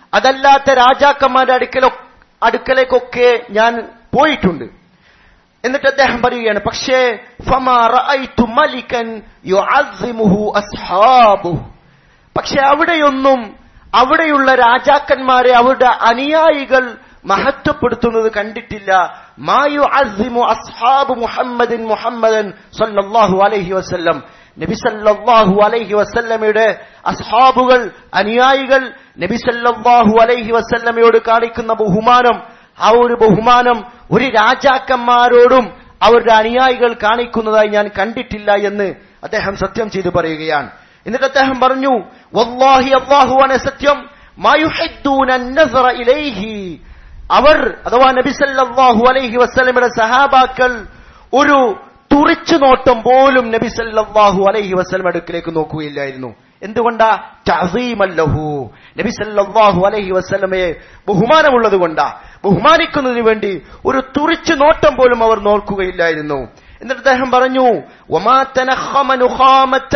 അതല്ലാത്ത രാജാക്കന്മാരുടെ അടുക്കലോ അടുക്കലേക്കൊക്കെ ഞാൻ പോയിട്ടുണ്ട് എന്നിട്ട് അദ്ദേഹം പറയുകയാണ് പക്ഷേ ഫമാ റഅയ്തു മലികൻ യുഅസ്സിമുഹു അസ്ഹാബുഹു പക്ഷെ അവിടെയൊന്നും അവിടെയുള്ള രാജാക്കന്മാരെ അവരുടെ അനുയായികൾ മഹത്വപ്പെടുത്തുന്നത് കണ്ടിട്ടില്ല മായു അസിമു അസ്ഹാബ് മുഹമ്മദിൻ മുഹമ്മദൻ സല്ലല്ലാഹു അലൈഹി വസല്ലം നബി സല്ലല്ലാഹു അലൈഹി വസല്ലമയുടെ അസ്ഹാബുകൾ അനുയായികൾ നബി സല്ലല്ലാഹു അലൈഹി വസല്ലമയോട് കാണിക്കുന്ന ബഹുമാനം ആ ഒരു ബഹുമാനം ഒരു രാജാക്കന്മാരോടും അവരുടെ അനുയായികൾ കാണിക്കുന്നതായി ഞാൻ കണ്ടിട്ടില്ല എന്ന് അദ്ദേഹം സത്യം ചെയ്തു പറയുകയാണ് എന്നിട്ട് അദ്ദേഹം പറഞ്ഞു വല്ലാഹി അള്ളാഹുവാണ് സത്യം മായുഹിദ്ദൂന അന്നസറ ഇലൈഹി അവർ അഥവാ നബി സല്ലല്ലാഹു അലൈഹി വസല്ലമയുടെ സഹാബാക്കൾ ഒരു തുറിച്ചു നോട്ടം പോലും നബി സല്ലല്ലാഹു അലൈഹി വസല്ലം അടുക്കിലേക്ക് നോക്കുകയില്ലായിരുന്നു എന്തുകൊണ്ടാ തഅസീമല്ലഹു നബി സല്ലല്ലാഹു അലൈഹി വസല്ലമയെ ബഹുമാനമുള്ളത് കൊണ്ടാ ബഹുമാനിക്കുന്നതിന് വേണ്ടി ഒരു തുറിച്ചു നോട്ടം പോലും അവർ നോക്കുകയില്ലായിരുന്നു എന്നിട്ട് അദ്ദേഹം പറഞ്ഞു وما تنخم نخامة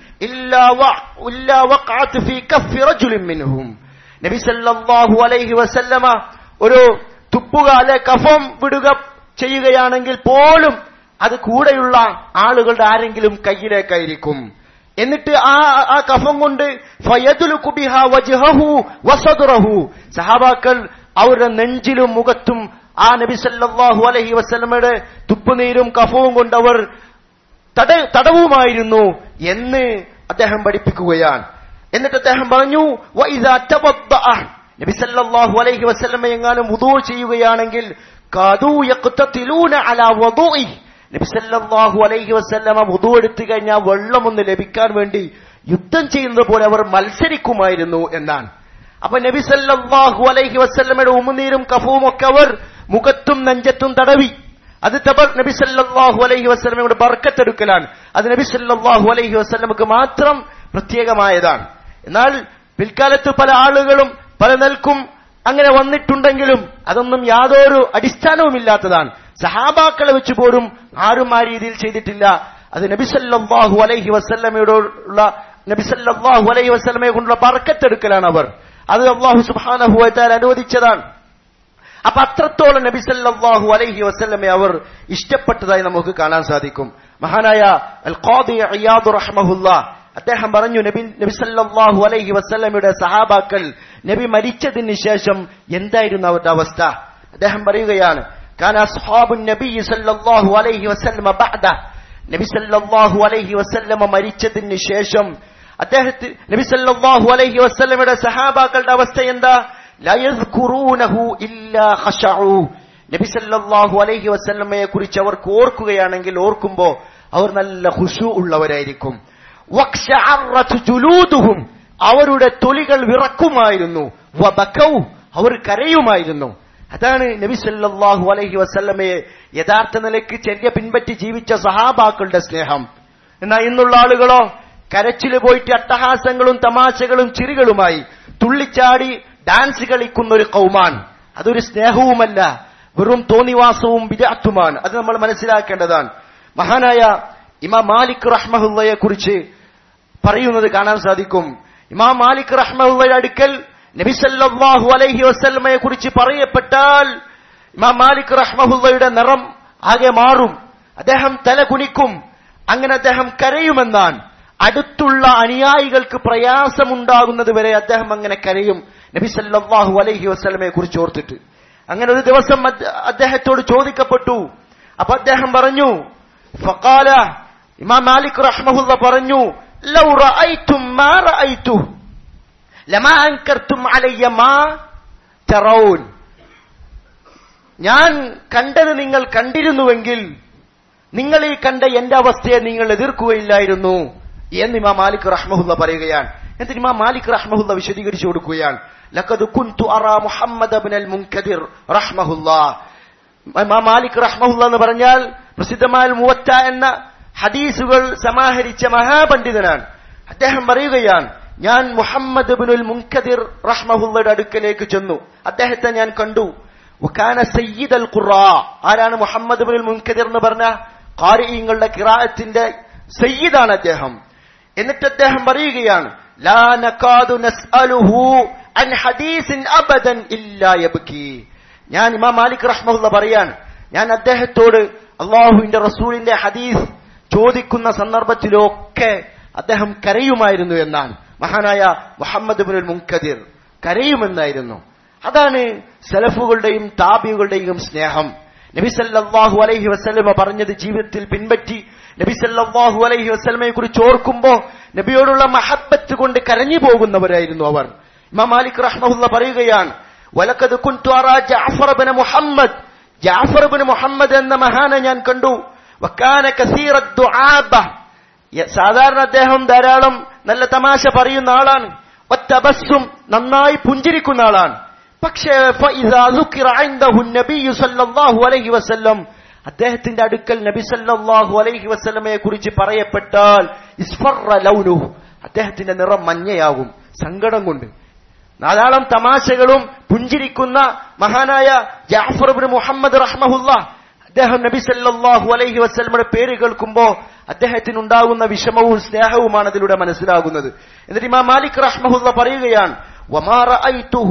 إلا وع إلا وقعت في كف رجل منهم നബി സല്ലല്ലാഹു അലൈഹി വസല്ലമ ഒരു തുപ്പുക അല്ലെ കഫം വിടുക ചെയ്യുകയാണെങ്കിൽ പോലും അത് കൂടെയുള്ള ആളുകളുടെ ആരെങ്കിലും കയ്യിലേക്കായിരിക്കും എന്നിട്ട് ആ ആ കഫം കൊണ്ട് ഫയദുലുകു ബിഹാ വജ്ഹഹു വസദ്റഹു സഹാബാക്കൾ അവരുടെ നെഞ്ചിലും മുഖത്തും ആ നബി സല്ലല്ലാഹു അലൈഹി വസല്ലമയുടെ തുപ്പുനീരും കഫവും കൊണ്ട് അവർ തട തടവുമായിരുന്നു എന്ന് അദ്ദേഹം പഠിപ്പിക്കുകയാണ് എന്നിട്ട് അദ്ദേഹം പറഞ്ഞു "വഇദാ തവദ്ദഅ", നബി സല്ലല്ലാഹു അലൈഹി വസല്ലമ എങ്ങാനും വുദൂ ചെയ്യുകയാണെങ്കിൽ കാദൂ യഖ്തതിലൂന അലാ വദൂഇ നബി സല്ലല്ലാഹു അലൈഹി വസല്ലമ വുദൂ എടുത്തു കഴിഞ്ഞാൽ വെള്ളമൊന്ന് ലഭിക്കാൻ വേണ്ടി യുദ്ധം ചെയ്യുന്നത് പോലെ അവർ മത്സരിക്കുമായിരുന്നു എന്നാണ് അപ്പൊ നബി സല്ലല്ലാഹു അലൈഹി വസല്ലമയുടെ ഉമിനീരും കഫവും ഒക്കെ അവർ മുഖത്തും നെഞ്ചത്തും തടവി അത് തബർ നബി സല്ലല്ലാഹു അലൈഹി വസല്ലമയുടെ ബർക്കത്തെടുക്കലാണ് അത് നബി സല്ലല്ലാഹു അലൈഹി വസല്ലമക്ക് മാത്രം പ്രത്യേകമായതാണ് എന്നാൽ പിൽക്കാലത്ത് പല ആളുകളും പല നിൽക്കും അങ്ങനെ വന്നിട്ടുണ്ടെങ്കിലും അതൊന്നും യാതൊരു അടിസ്ഥാനവുമില്ലാത്തതാണ് സഹാബാക്കളെ വെച്ച് പോലും ആരും ആ രീതിയിൽ ചെയ്തിട്ടില്ല അത് നബി സല്ലല്ലാഹു അലൈഹി വസല്ലമയോടുള്ള നബി സല്ലല്ലാഹു അലൈഹി വസല്ലമയെ കൊണ്ടുള്ള ബർക്കത്തെടുക്കലാണ് അവർ അത് അള്ളാഹു സുബ്ഹാനഹു വതആല അനുവദിച്ചതാണ് അപ്പൊ അത്രത്തോളം നബി സല്ലല്ലാഹു അലൈഹി വസല്ലമെ അവർ ഇഷ്ടപ്പെട്ടതായി നമുക്ക് കാണാൻ സാധിക്കും മഹാനായ അൽ ഖാദി ഇയാദ് റഹ്മഹുല്ല അദ്ദേഹം പറഞ്ഞു നബി നബി സല്ലല്ലാഹു അലൈഹി വസല്ലമയുടെ സഹാബാക്കൾ നബി മരിച്ചതിന് ശേഷം എന്തായിരുന്നു അവരുടെ അവസ്ഥ അദ്ദേഹം പറയുകയാണ് കാന അസ്ഹാബുൻ നബി സല്ലല്ലാഹു അലൈഹി വസല്ലമ ബഅദ നബി സല്ലല്ലാഹു അലൈഹി വസല്ലമ മരിച്ചതിന് ശേഷം അദ്ദേഹത്തിന് നബി സല്ലല്ലാഹു അലൈഹി വസല്ലമയുടെ സഹാബാക്കളുടെ അവസ്ഥ എന്താ لا يذكرونه إلا خشعوا നബി സല്ലല്ലാഹു അലൈഹി വസല്ലമയെ കുറിച്ച് അവർക്ക് ഓർക്കുകയാണെങ്കിൽ ഓർക്കുമ്പോ അവർ നല്ല ഖുശൂ ഉള്ളവരായിരിക്കും വഖ്ശഅറത് ജുലൂദുഹും അവരുടെ തൊലികൾ വിറക്കുമായിരുന്നു വബകൗ അവർ കരയുമായിരുന്നു അതാണ് നബി സല്ലല്ലാഹു അലൈഹി വസല്ലമയെ യഥാർത്ഥ നിലയ്ക്ക് ചെറിയ പിൻപറ്റി ജീവിച്ച സഹാബാക്കളുടെ സ്നേഹം എന്നാൽ ഇന്നുള്ള ആളുകളോ കരച്ചില് പോയിട്ട് അട്ടഹാസങ്ങളും തമാശകളും ചിരികളുമായി തുള്ളിച്ചാടി ഡാൻസ് കളിക്കുന്ന ഒരു കൗമാൻ അതൊരു സ്നേഹവുമല്ല വെറും തോന്നിവാസവും വിദഗ്ധുമാണ് അത് നമ്മൾ മനസ്സിലാക്കേണ്ടതാണ് മഹാനായ ഇമാം മാലിക് റഹ്മഹുല്ലയെ കുറിച്ച് പറയുന്നത് കാണാൻ സാധിക്കും ഇമാം മാലിക് റഹ്മഹുല്ലയുടെ അടുക്കൽ നബിസല്ലാഹു അലൈഹി വസ്ലമയെ കുറിച്ച് പറയപ്പെട്ടാൽ ഇമാം മാലിക് റഹ്മഹുല്ലയുടെ നിറം ആകെ മാറും അദ്ദേഹം തല കുനിക്കും അങ്ങനെ അദ്ദേഹം കരയുമെന്നാണ് അടുത്തുള്ള അനുയായികൾക്ക് പ്രയാസമുണ്ടാകുന്നത് വരെ അദ്ദേഹം അങ്ങനെ കരയും നബി സല്ലല്ലാഹു അലൈഹി വസല്ലമയെ കുറിച്ച് ഓർത്തിട്ട് അങ്ങനെ ഒരു ദിവസം അദ്ദേഹത്തോട് ചോദിക്കപ്പെട്ടു അപ്പൊ അദ്ദേഹം പറഞ്ഞു ഫഖാല ഇമാം മാലിക് റഹ്മഹുല്ല പറഞ്ഞു ലൗ റഅയ്തും മാ റഅയ്തു ലമാ അൻകർതും അലയ്യ മാ തറൗൻ ഞാൻ കണ്ടത് നിങ്ങൾ കണ്ടിരുന്നുവെങ്കിൽ നിങ്ങൾ ഈ കണ്ട എന്റെ അവസ്ഥയെ നിങ്ങൾ എതിർക്കുകയില്ലായിരുന്നു എന്ന് ഇമാം മാലിക് റഹ്മഹുല്ല പറയുകയാണ് എന്നിട്ട് ഇമാം മാലിക് റഹ്മഹുല്ല വിശദീകരിച്ചു കൊടുക്കുകയാണ് ലഖദ് കുൻതു അറാ മുഹമ്മദ് അബ്നുൽ മുൻകദിർ റഹ്മഹുല്ല ഇമാം മാലിക് റഹ്മഹുല്ല എന്ന് പറഞ്ഞാൽ പ്രസിദ്ധമായ മുവത്ത എന്ന ഹദീസുകൾ സമാഹരിച്ച മഹാപണ്ഡിതനാണ് അദ്ദേഹം പറയുകയാണ് ഞാൻ മുഹമ്മദ് ബിനുൽ മുൻകദിർ റഹ്മഹുല്ലയുടെ അടുക്കലേക്ക് ചെന്നു അദ്ദേഹത്തെ ഞാൻ കണ്ടു വക്കാന സയ്യിദ് അൽ ഖുറാ ആരാണ് മുഹമ്മദ് ബിനുൽ മുൻകദിർ എന്ന് പറഞ്ഞ കാരിയങ്ങളുടെ കിറായത്തിന്റെ സയ്യിദാണ് അദ്ദേഹം എന്നിട്ട് അദ്ദേഹം പറയുകയാണ് ലാ നകാദു നസ്അലുഹു അൻ ഹദീസിൻ അബദൻ ഇല്ലാ യബ്കി ഞാൻ ഇമാം മാലിക് റഹ്മുള്ള പറയാൻ ഞാൻ അദ്ദേഹത്തോട് അള്ളാഹുവിന്റെ റസൂലിന്റെ ഹദീസ് ചോദിക്കുന്ന സന്ദർഭത്തിലൊക്കെ അദ്ദേഹം കരയുമായിരുന്നു എന്നാണ് മഹാനായ മുഹമ്മദ് ബിൻ മുൻകദിർ കരയുമെന്നായിരുന്നു അതാണ് സലഫുകളുടെയും താബികളുടെയും സ്നേഹം നബി സല്ലല്ലാഹു അലൈഹി വസല്ലമ പറഞ്ഞത് ജീവിതത്തിൽ പിൻപറ്റി നബി സല്ലല്ലാഹു അലൈഹി വസല്ലമയെ കുറിച്ച് ഓർക്കുമ്പോ നബിയോടുള്ള മഹബത്ത് കൊണ്ട് കരഞ്ഞു പോകുന്നവരായിരുന്നു അവർ ഇമാം മാലിക് റഹ്മഹുല്ല പറയുകയാണ് വലക്കത് കുൻതു അറാ Jafar bin Muhammad Jafar bin Muhammad എന്ന മഹാനെ ഞാൻ കണ്ടു വക്കാന കസീറ ദുആബ സാധാരണ അദ്ദേഹം ധാരാളം നല്ല തമാശ പറയുന്ന ആളാണ് ഒറ്റബസ്സും നന്നായി പുഞ്ചിരിക്കുന്ന ആളാണ് പക്ഷേ ഫഇദാ ذُكِرَ عِندَهُ النَّبِيُّ صلى الله عليه وسلم അദ്ദേഹത്തിന്റെ അടുക്കൽ നബി സല്ലല്ലാഹു അലൈഹി വസല്ലമയെ കുറിച്ച് പറയപ്പെട്ടാൽ ഇസ്ഫറ ലൗനുഹു അദ്ദേഹത്തിന്റെ നിറം മഞ്ഞയാകും സങ്കടം കൊണ്ട് ധാരാളം തമാശകളും പുഞ്ചിരിക്കുന്ന മഹാനായ ജാഫർ ഇബ്നു മുഹമ്മദ് റഹ്മഹുല്ല അദ്ദേഹം നബി സല്ലല്ലാഹു അലൈഹി വസല്ലമയുടെ പേര് കേൾക്കുമ്പോ അദ്ദേഹത്തിന് ഉണ്ടാകുന്ന വിഷമവും സ്നേഹവുമാണ് അതിലൂടെ മനസ്സിലാകുന്നത് എന്നിട്ട് ഇമാം മാലിക് റഹ്മഹുല്ല പറയുകയാണ് وما رأيته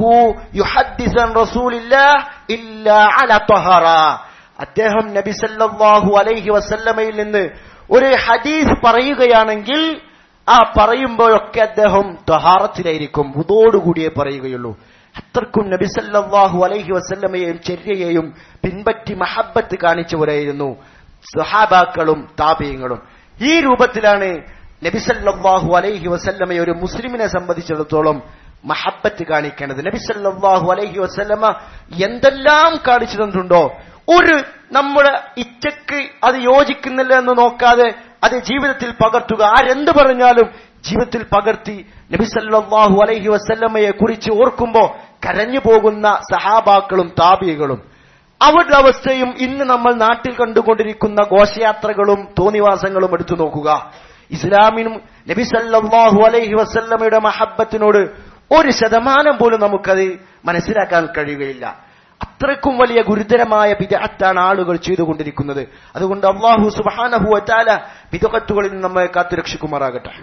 يحدث عن رسول الله إلا على طهارة അദ്ദേഹം നബി സല്ലല്ലാഹു അലൈഹി വസല്ലമയിൽ നിന്ന് ഒരു ഹദീസ് പറയുകയാണെങ്കിൽ ആ പറയുമ്പോഴൊക്കെ അദ്ദേഹം തൊഹാറത്തിലായിരിക്കും ഉതോടുകൂടിയേ പറയുകയുള്ളൂ അത്രക്കും നബി സല്ലല്ലാഹു അലൈഹി വസല്ലമയെയും ചര്യയെയും പിൻപറ്റി മഹബത്ത് കാണിച്ചവരായിരുന്നു സുഹാബാക്കളും താപീയങ്ങളും ഈ രൂപത്തിലാണ് നബി സല്ലല്ലാഹു അലൈഹി വസല്ലമയെ ഒരു മുസ്ലിമിനെ സംബന്ധിച്ചിടത്തോളം മഹബത്ത് കാണിക്കേണ്ടത് നബി സല്ലല്ലാഹു അലൈഹി വസല്ലമ എന്തെല്ലാം കാണിച്ചു തന്നിട്ടുണ്ടോ ഒരു നമ്മുടെ ഇച്ഛക്ക് അത് യോജിക്കുന്നില്ല എന്ന് നോക്കാതെ അത് ജീവിതത്തിൽ പകർത്തുക ആരെന്ത് പറഞ്ഞാലും ജീവിതത്തിൽ പകർത്തി നബി സല്ലല്ലാഹു അലൈഹി വസല്ലമയെ കുറിച്ച് ഓർക്കുമ്പോ കരഞ്ഞു പോകുന്ന സഹാബാക്കളും താപികളും അവരുടെ അവസ്ഥയും ഇന്ന് നമ്മൾ നാട്ടിൽ കണ്ടുകൊണ്ടിരിക്കുന്ന ഘോഷയാത്രകളും തോന്നിവാസങ്ങളും എടുത്തു നോക്കുക ഇസ്ലാമിനും നബി സല്ലല്ലാഹു അലൈഹി വസല്ലമയുടെ മഹബത്തിനോട് ഒരു ശതമാനം പോലും നമുക്കത് മനസ്സിലാക്കാൻ കഴിയുകയില്ല അത്രക്കും വലിയ ഗുരുതരമായ വിദഗ്ധാണ് ആളുകൾ ചെയ്തുകൊണ്ടിരിക്കുന്നത് അതുകൊണ്ട് അള്ളാഹു സുബാനഹു അറ്റാല വിദഗത്തുകളിൽ നിന്ന് നമ്മെ കാത്തുരക്ഷിക്കുമാറാകട്ടെ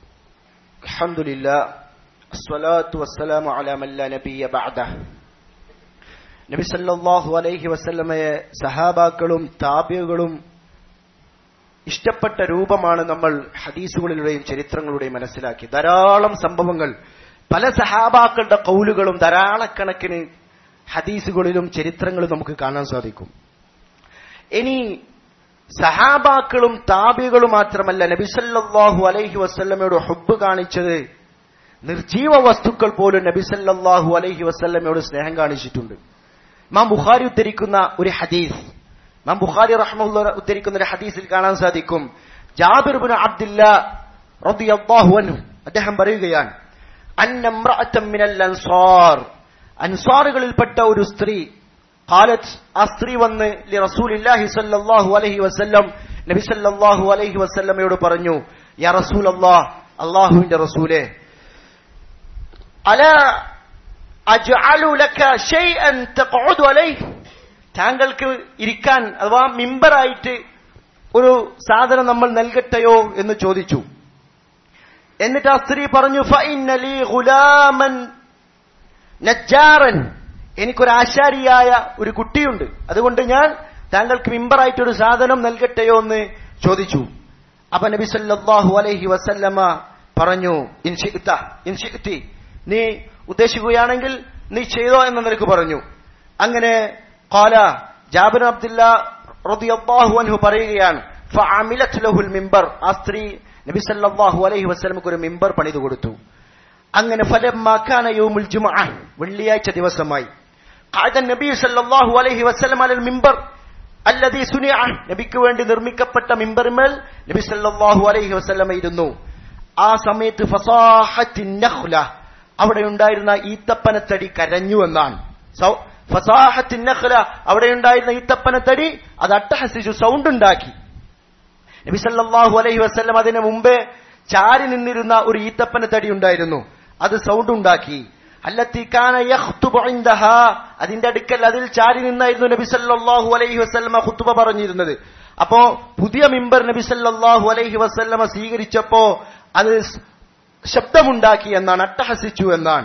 അസ്സലാത്തു വസ്സലാമു അലാ മല്ലാ നബിയ ബഅദഹ് നബി സല്ലല്ലാഹു അലൈഹി വസല്ലമയെ സഹാബാക്കളും താബികളും ഇഷ്ടപ്പെട്ട രൂപമാണ് നമ്മൾ ഹദീസുകളിലൂടെയും ചരിത്രങ്ങളുടെയും മനസ്സിലാക്കി ധാരാളം സംഭവങ്ങൾ പല സഹാബാക്കളുടെ കൗലുകളും ധാരാളക്കണക്കിന് ഹദീസുകളിലും ചരിത്രങ്ങളും നമുക്ക് കാണാൻ സാധിക്കും ഇനി സഹാബാക്കളും താബികളും മാത്രമല്ല നബിസല്ലാഹു അലൈഹി വസ്ല്ലമയോട് ഹുബ് കാണിച്ചത് നിർജീവ വസ്തുക്കൾ പോലും നബിസല്ലാഹു അലൈഹി വസ്ല്ലമയോട് സ്നേഹം കാണിച്ചിട്ടുണ്ട് മാം ബുഖാരി ഉദ്ധരിക്കുന്ന ഒരു ഹദീസ് മാം ബുഖാരി റഹ്മുല്ല ഉദ്ധരിക്കുന്ന ഒരു ഹദീസിൽ കാണാൻ സാധിക്കും ജാബിർ ബിൻ അബ്ദില്ല റളിയല്ലാഹു അൻഹു അദ്ദേഹം പറയുകയാണ് അന്നമ്രഅത്തം മിനൽ അൻസാർ അൻസാറുകളിൽപ്പെട്ട ഒരു സ്ത്രീ ഖാലത്ത് ആ സ്ത്രീ വന്ന് ലി റസൂലില്ലാഹി സല്ലല്ലാഹു അലൈഹി വസല്ലം നബി സല്ലല്ലാഹു അലൈഹി വസല്ലമയോട് പറഞ്ഞു യാ റസൂലല്ലാഹ് അല്ലാഹുവിന്റെ റസൂലേ അല അജ്അലു ലക ഷൈഅൻ തഖഉദു അലൈഹി താങ്കൾക്ക് ഇരിക്കാൻ അഥവാ മിമ്പറായിട്ട് ഒരു സാധനം നമ്മൾ നൽകട്ടെയോ എന്ന് ചോദിച്ചു എന്നിട്ട് ആ സ്ത്രീ പറഞ്ഞു ഫഇന്നലി ഗുലാമൻ നജ്ജാറൻ എനിക്കൊരു ആശാരിയായ ഒരു കുട്ടിയുണ്ട് അതുകൊണ്ട് ഞാൻ താങ്കൾക്ക് മിമ്പറായിട്ട് ഒരു സാധനം നൽകട്ടെയോ എന്ന് ചോദിച്ചു അപ്പൊ നബി സല്ലല്ലാഹു അലൈഹി വസല്ലമ പറഞ്ഞു ഇൻഷിഇത്ത ഇൻഷിഇത്തി നീ ഉദ്ദേശിക്കുകയാണെങ്കിൽ നീ ചെയ്തോ എന്ന് നിനക്ക് പറഞ്ഞു അങ്ങനെ ഖാല ജാബിർ അബ്ദുല്ല റളിയല്ലാഹു അൻഹു പറയുകയാണ് ഫഅമിലത് ലഹുൽ മിമ്പർ ആ സ്ത്രീ നബി സല്ലല്ലാഹു അലൈഹി വസല്ലമക്ക് ഒരു മിമ്പർ പണിതു കൊടുത്തു അങ്ങനെ ഫലമ്മാ കാന യൗമുൽ ജുമുഅ വെള്ളിയാഴ്ച ദിവസമായി ഖാദ നബി സല്ലല്ലാഹു അലൈഹി വസല്ലം അലൽ മിമ്പർ അല്ലദീ സുനിഅ നബിക്ക് വേണ്ടി നിർമ്മിക്കപ്പെട്ട മിമ്പറിന്മേൽ നബി സല്ലല്ലാഹു അലൈഹി വസല്ലം ഇരുന്നു ആ സമയത്ത് ഫസാഹത്തിൻ നഖ്ല അവിടെ ഉണ്ടായിരുന്ന ഈത്തപ്പനത്തടി കരഞ്ഞു എന്നാണ് ഫസാഹത്തിൻ നഖ്ല അവിടെ ഉണ്ടായിരുന്ന ഈത്തപ്പനത്തടി അത് അട്ടഹസിച്ചു സൗണ്ട് ഉണ്ടാക്കി നബി സല്ലല്ലാഹു അലൈഹി വസല്ലം അതിനു മുമ്പേ ചാരി നിന്നിരുന്ന ഒരു ഈത്തപ്പന തടി ഉണ്ടായിരുന്നു അത് സൗണ്ട് ഉണ്ടാക്കി അല്ലത്തിക്കാന അതിന്റെ അടുക്കൽ അതിൽ ചാരി നിന്നായിരുന്നു നബി സല്ലല്ലാഹു അലൈഹി വസല്ലമ ഖുത്ബ പറഞ്ഞിരുന്നത് അപ്പോ പുതിയ മിമ്പർ നബി സല്ലല്ലാഹു അലൈഹി വസല്ലമ സ്വീകരിച്ചപ്പോ അത് ശബ്ദമുണ്ടാക്കി എന്നാണ് അട്ടഹസിച്ചു എന്നാണ്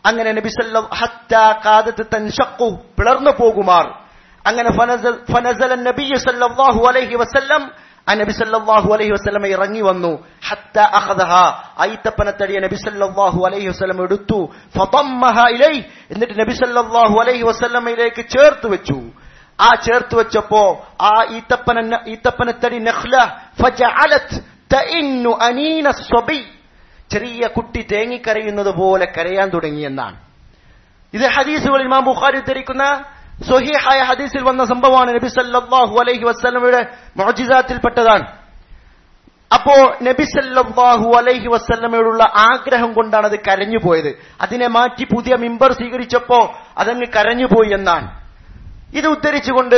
അങ്ങനെ നബി സല്ല ഹത്താ കാദത്ത് തൻഷഖു പിളർന്നു പോകുമാർ അങ്ങനെ ഫനസൽ ഫനസല നബി സല്ലല്ലാഹു അലൈഹി വസല്ലം ആ നബി സല്ലല്ലാഹു അലൈഹി വസല്ലം ഇറങ്ങി വന്നു ഹത്ത അഖദഹ ഐത്തപ്പനത്തടിയ നബി സല്ലല്ലാഹു അലൈഹി വസല്ലം എടുത്തു ഫതമ്മഹ ഇലൈ എന്നിട്ട് നബി സല്ലല്ലാഹു അലൈഹി വസല്ലമയിലേക്ക് ചേർത്ത് വെച്ചു ആ ചേർത്ത് വെച്ചപ്പോ ആ ഈത്തപ്പന ഈത്തപ്പനത്തടി നഖ്ല ഫജഅലത് തഇന്നു അനീന സ്വബി ചെറിയ കുട്ടി തേങ്ങിക്കരയുന്നത് പോലെ കരയാൻ തുടങ്ങിയെന്നാണ് ഇത് ഹദീസുകൾ ഇമാം ബുഖാരി ഉദ്ധരിക്കുന്ന സ്വഹീഹായ ഹദീസിൽ വന്ന സംഭവമാണ് നബി സല്ലല്ലാഹു അലൈഹി വസല്ലമയുടെ മുഅ്ജിസാത്തിൽപ്പെട്ടതാണ് അപ്പോ നബി സല്ലല്ലാഹു അലൈഹി വസല്ലമയോടുള്ള ആഗ്രഹം കൊണ്ടാണ് അത് കരഞ്ഞു പോയത് അതിനെ മാറ്റി പുതിയ മിമ്പർ സ്വീകരിച്ചപ്പോ അതങ്ങ് കരഞ്ഞുപോയി എന്നാണ് ഇത് ഉദ്ധരിച്ചുകൊണ്ട്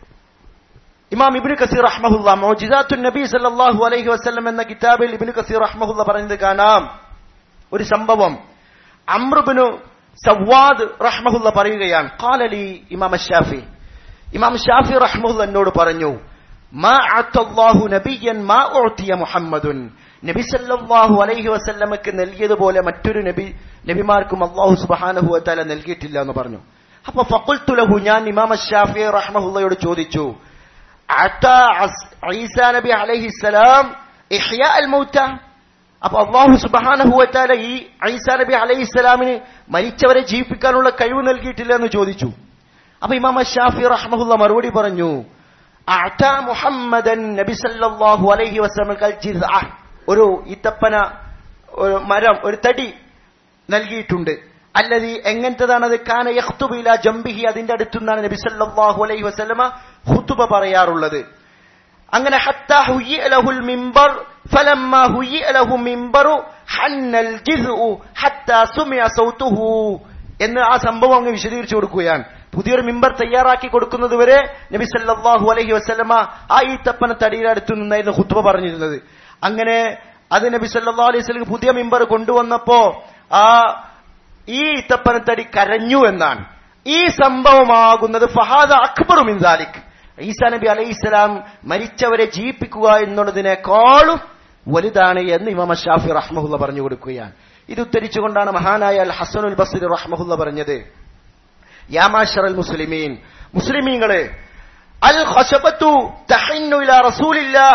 ഇമാം ഇബ്നു കസീർ റഹ്മഹുല്ല മോജിസാത്തു നബി സല്ലല്ലാഹു അലൈഹി വസല്ലം എന്ന കിതാബിൽ ഇബ്നു കസീർ റഹ്മഹുല്ല പറയുന്നത് കാണാം ഒരു സംഭവം അമ്രുബിനു സവാദ് റഹ്മഹുല്ല പറയുകയാണ് കാലലി ഇമാം ഷാഫി ഇമാം ഷാഫി റഹ്മഹുല്ല എന്നോട് പറഞ്ഞു മാ അത്തല്ലാഹു നബിയൻ മാ ഉഅ്തിയ മുഹമ്മദുൻ നബി സല്ലല്ലാഹു അലൈഹി വസല്ലമക്ക് നൽകിയതുപോലെ മറ്റൊരു നബി നബിമാർക്കും അല്ലാഹു സുബ്ഹാനഹു വതആല നൽകിയിട്ടില്ല എന്ന് പറഞ്ഞു അപ്പൊ ഫഖുൽതു ലഹു ഞാൻ ഇമാം ഷാഫി റഹ്മഹുല്ലയോട് ചോദിച്ചു അതാ ഈസാ നബി അലൈഹിസ്സലാം ഇഹ്യാ അൽ മൗത അപ്പൊ അള്ളാഹു സുബ്ഹാനഹു വതആല ഈ ഈസാ നബി അലൈഹിസ്സലാമിന് മരിച്ചവരെ ജീവിപ്പിക്കാനുള്ള കഴിവ് നൽകിയിട്ടില്ല എന്ന് ചോദിച്ചു അപ്പൊ ഇമാം ഷാഫി റഹ്മഹുല്ല മറുപടി പറഞ്ഞു അഅത മുഹമ്മദൻ നബി സല്ലല്ലാഹു അലൈഹി വസല്ലം കൽ ജിസ്അ ഒരു ഈത്തപ്പന ഒരു മരം ഒരു തടി നൽകിയിട്ടുണ്ട് അല്ലതി എങ്ങനത്തതാണ് അത് കാന യഖ്തുബു ഇലാ ജംബിഹി അതിന്റെ അടുത്തുനിന്നാണ് നബി സല്ലല്ലാഹു അലൈഹി വസല്ലമ ഖുതുബ പറയാറുള്ളത് അങ്ങനെ ഹത്താ ഹുയ്യ ലഹുൽ മിമ്പർ ഫലമ്മ ഹുയ്യ ലഹു മിമ്പറു ഹന്നൽ ജിസ്ഉ ഹത്താ സുമിഅ സൗതുഹു എന്ന് ആ സംഭവം അങ്ങ് വിശദീകരിച്ചു കൊടുക്കുകയാണ് പുതിയൊരു മിമ്പർ തയ്യാറാക്കി കൊടുക്കുന്നത് വരെ നബി സല്ലല്ലാഹു അലൈഹി വസല്ലമ ആ ഈ തപ്പന തടിയുടെ അടുത്ത് നിന്നായിരുന്നു ഖുത്ബ പറഞ്ഞിരുന്നത് അങ്ങനെ അത് നബി സല്ലല്ലാഹു അലൈഹി വസല്ലം പുതിയ മിമ്പർ കൊണ്ടുവന്നപ്പോ ആ ഈ തപ്പനത്തടി കരഞ്ഞു എന്നാണ് ഈ സംഭവമാകുന്നത് ഫഹാദ അക്ബറു മിൻ ദാലിക് ഈസാ നബി അലൈഹി ഇസ്ലാം മരിച്ചവരെ ജീവിപ്പിക്കുക എന്നുള്ളതിനേക്കാളും വലുതാണ് എന്ന് ഇമാം ഷാഫി റഹ്മഹുല്ല പറഞ്ഞു കൊടുക്കുകയാണ് ഇത് ഉദ്ധരിച്ചുകൊണ്ടാണ് മഹാനായ അൽ ഹസനുൽ ബസ്രി റഹ്മഹുല്ല പറഞ്ഞത് യാമാഷർ അൽ മുസ്ലിമീൻ മുസ്ലിമീങ്ങളെ അൽ ഖശബത്തു തഹിന്നു ഇലാ റസൂലില്ലാ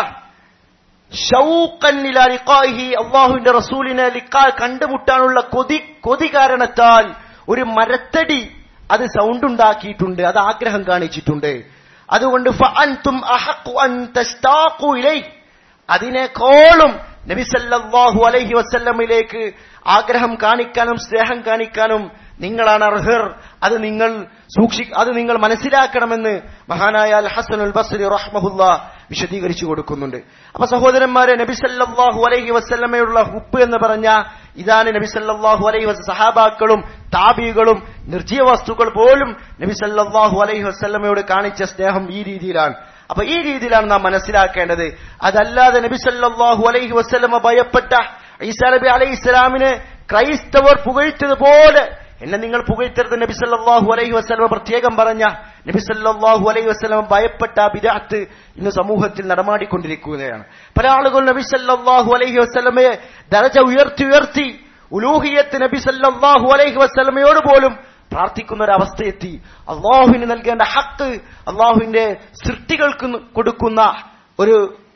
ഷൗക്കൻ ഇലാ ലിഖാഇഹി അള്ളാഹുവിന്റെ റസൂലിനെ ലിഖാ കണ്ടുമുട്ടാനുള്ള കൊതി കൊതി കാരണത്താൽ ഒരു മരത്തടി അത് സൗണ്ട് ഉണ്ടാക്കിയിട്ടുണ്ട് അത് ആഗ്രഹം കാണിച്ചിട്ടുണ്ട് അതുകൊണ്ട് ഫഅൻതും അഹഖു അൻ തസ്താഖു ഇലൈഹി അതിനേക്കാളും നബി സല്ലല്ലാഹു അലൈഹി വസല്ലമിലേക്ക് ആഗ്രഹം കാണിക്കാനും സ്നേഹം കാണിക്കാനും നിങ്ങളാണ് അർഹർ അത് നിങ്ങൾ സൂക്ഷി അത് നിങ്ങൾ മനസ്സിലാക്കണമെന്ന് മഹാനായ അൽ ഹസൻ ഉൽ ബസ്രി റഹ്മഹുല്ല വിശദീകരിച്ചു കൊടുക്കുന്നുണ്ട് അപ്പൊ സഹോദരന്മാരെ നബി സല്ലല്ലാഹു അലൈഹി വസല്ലമയുള്ള ഹുപ്പ് എന്ന് പറഞ്ഞ ഇതാണ് നബി സല്ലല്ലാഹു അലൈഹി വസ സഹാബാക്കളും താബികളും നിർജീവ വസ്തുക്കൾ പോലും നബി സല്ലല്ലാഹു അലൈഹി വസല്ലമയോട് കാണിച്ച സ്നേഹം ഈ രീതിയിലാണ് അപ്പൊ ഈ രീതിയിലാണ് നാം മനസ്സിലാക്കേണ്ടത് അതല്ലാതെ നബി സല്ലല്ലാഹു അലൈഹി വസല്ലമ ഭയപ്പെട്ട ഈസാ നബി അലൈഹി ഇസ്ലാമിനെ ക്രൈസ്തവർ പുകഴ്ത്തതുപോലെ എന്നെ നിങ്ങൾ പുകഴ്ത്തരുത് നബി സല്ലല്ലാഹു അലൈഹി വസല്ലമ പ്രത്യേകം പറഞ്ഞ നബി സല്ലല്ലാഹു അലൈഹി വസല്ലമ ഭയപ്പെട്ട ബിദഅത്ത് ഇന്ന് സമൂഹത്തിൽ നടമാടിക്കൊണ്ടിരിക്കുകയാണ് പല ആളുകൾ നബി സല്ലല്ലാഹു അലൈഹി വസല്ലമയെ ദരജ ഉയർത്തി ഉയർത്തി ഉലൂഹിയത്ത് നബി സല്ലല്ലാഹു അലൈഹി വസല്ലമയോട് പോലും പ്രാർത്ഥിക്കുന്ന ഒരു അവസ്ഥയെത്തി അള്ളാഹുവിന് നൽകേണ്ട ഹക്ക് അള്ളാഹുവിന്റെ സൃഷ്ടികൾക്ക് കൊടുക്കുന്ന ഒരു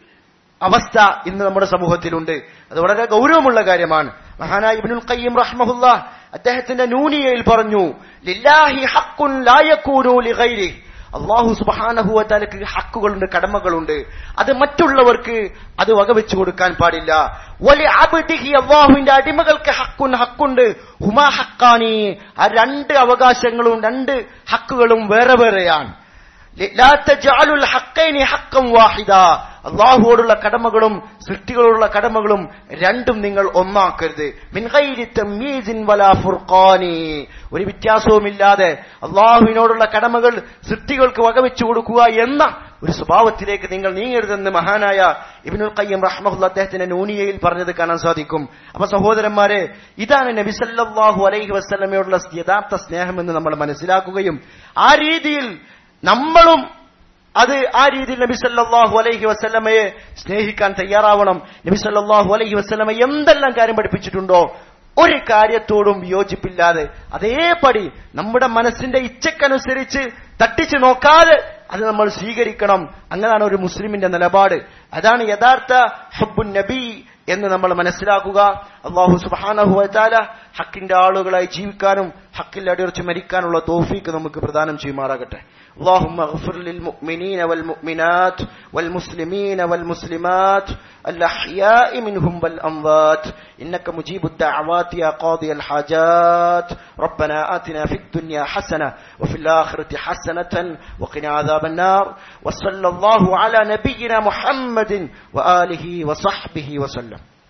അവസ്ഥ ഇന്ന് നമ്മുടെ സമൂഹത്തിലുണ്ട് അത് വളരെ ഗൗരവമുള്ള കാര്യമാണ് മഹാനായ ഇബ്നുൽ ഖയ്യിം റഹ്മഹുല്ല അദ്ദേഹത്തിന്റെ നൂനിയയിൽ പറഞ്ഞു ലില്ലാഹി ഹക്കുൻ ലാ യകൂനു ലിഗൈരി അള്ളാഹു സുബഹാനഹു തലക്ക് ഹക്കുകളുണ്ട് കടമകളുണ്ട് അത് മറ്റുള്ളവർക്ക് അത് വകവെച്ചു കൊടുക്കാൻ പാടില്ല വലിയ അബിദിഹി അള്ളാഹുവിന്റെ അടിമകൾക്ക് ഹക്കുൻ ഹക്കുണ്ട് ഹുമാ ഹക്കാനി ആ രണ്ട് അവകാശങ്ങളും രണ്ട് ഹക്കുകളും വേറെ വേറെയാണ് ലാ തജഅലുൽ ഹഖൈനി ഹഖൻ വാഹിദ അള്ളാഹുവോടുള്ള കടമകളും സൃഷ്ടികളോടുള്ള കടമകളും രണ്ടും നിങ്ങൾ ഒന്നാക്കരുത് മിൻ ഗൈരി തംയീസിൻ വലാ ഫുർഖാനി ഒരു വ്യത്യാസവുമില്ലാതെ അള്ളാഹുവിനോടുള്ള കടമകൾ സൃഷ്ടികൾക്ക് വകവെച്ചു കൊടുക്കുക എന്ന ഒരു സ്വഭാവത്തിലേക്ക് നിങ്ങൾ നീങ്ങരുതെന്ന് മഹാനായ ഇബ്നുൽ ഖയ്യം റഹ്മഹുല്ല അദ്ദേഹത്തിന്റെ നൂനിയയിൽ പറഞ്ഞത് കാണാൻ സാധിക്കും അപ്പൊ സഹോദരന്മാരെ ഇതാണ് നബി സല്ലല്ലാഹു അലൈഹി വസല്ലമയോടുള്ള യഥാർത്ഥ സ്നേഹം എന്ന് നമ്മൾ മനസ്സിലാക്കുകയും ആ രീതിയിൽ നമ്മളും അത് ആ രീതിയിൽ നബി സല്ലല്ലാഹു അലൈഹി വസല്ലമയെ സ്നേഹിക്കാൻ തയ്യാറാവണം നബി സല്ലല്ലാഹു അലൈഹി വസല്ലമ എന്തെല്ലാം കാര്യം പഠിപ്പിച്ചിട്ടുണ്ടോ ഒരു കാര്യത്തോടും വിയോജിപ്പില്ലാതെ അതേപടി നമ്മുടെ മനസ്സിന്റെ ഇച്ഛക്കനുസരിച്ച് തട്ടിച്ചു നോക്കാതെ അത് നമ്മൾ സ്വീകരിക്കണം അങ്ങനെയാണ് ഒരു മുസ്ലിമിന്റെ നിലപാട് അതാണ് യഥാർത്ഥ ഹബ്ബുൻ നബി എന്ന് നമ്മൾ മനസ്സിലാക്കുക അള്ളാഹു സുബാനഹു വച്ചാല ഹക്കിന്റെ ആളുകളായി ജീവിക്കാനും ഹക്കിൽ അടിയുറച്ച് മരിക്കാനുള്ള തോഫീക്ക് നമുക്ക് പ്രദാനം ചെയ്യുമാറാകട്ടെ اللهم اغفر للمؤمنين والمؤمنات والمسلمين والمسلمات الأحياء منهم والأموات إنك مجيب الدعوات يا قاضي الحاجات ربنا آتنا في الدنيا حسنة وفي الآخرة حسنة وقنا عذاب النار وصلى الله على نبينا محمد وآله وصحبه وسلم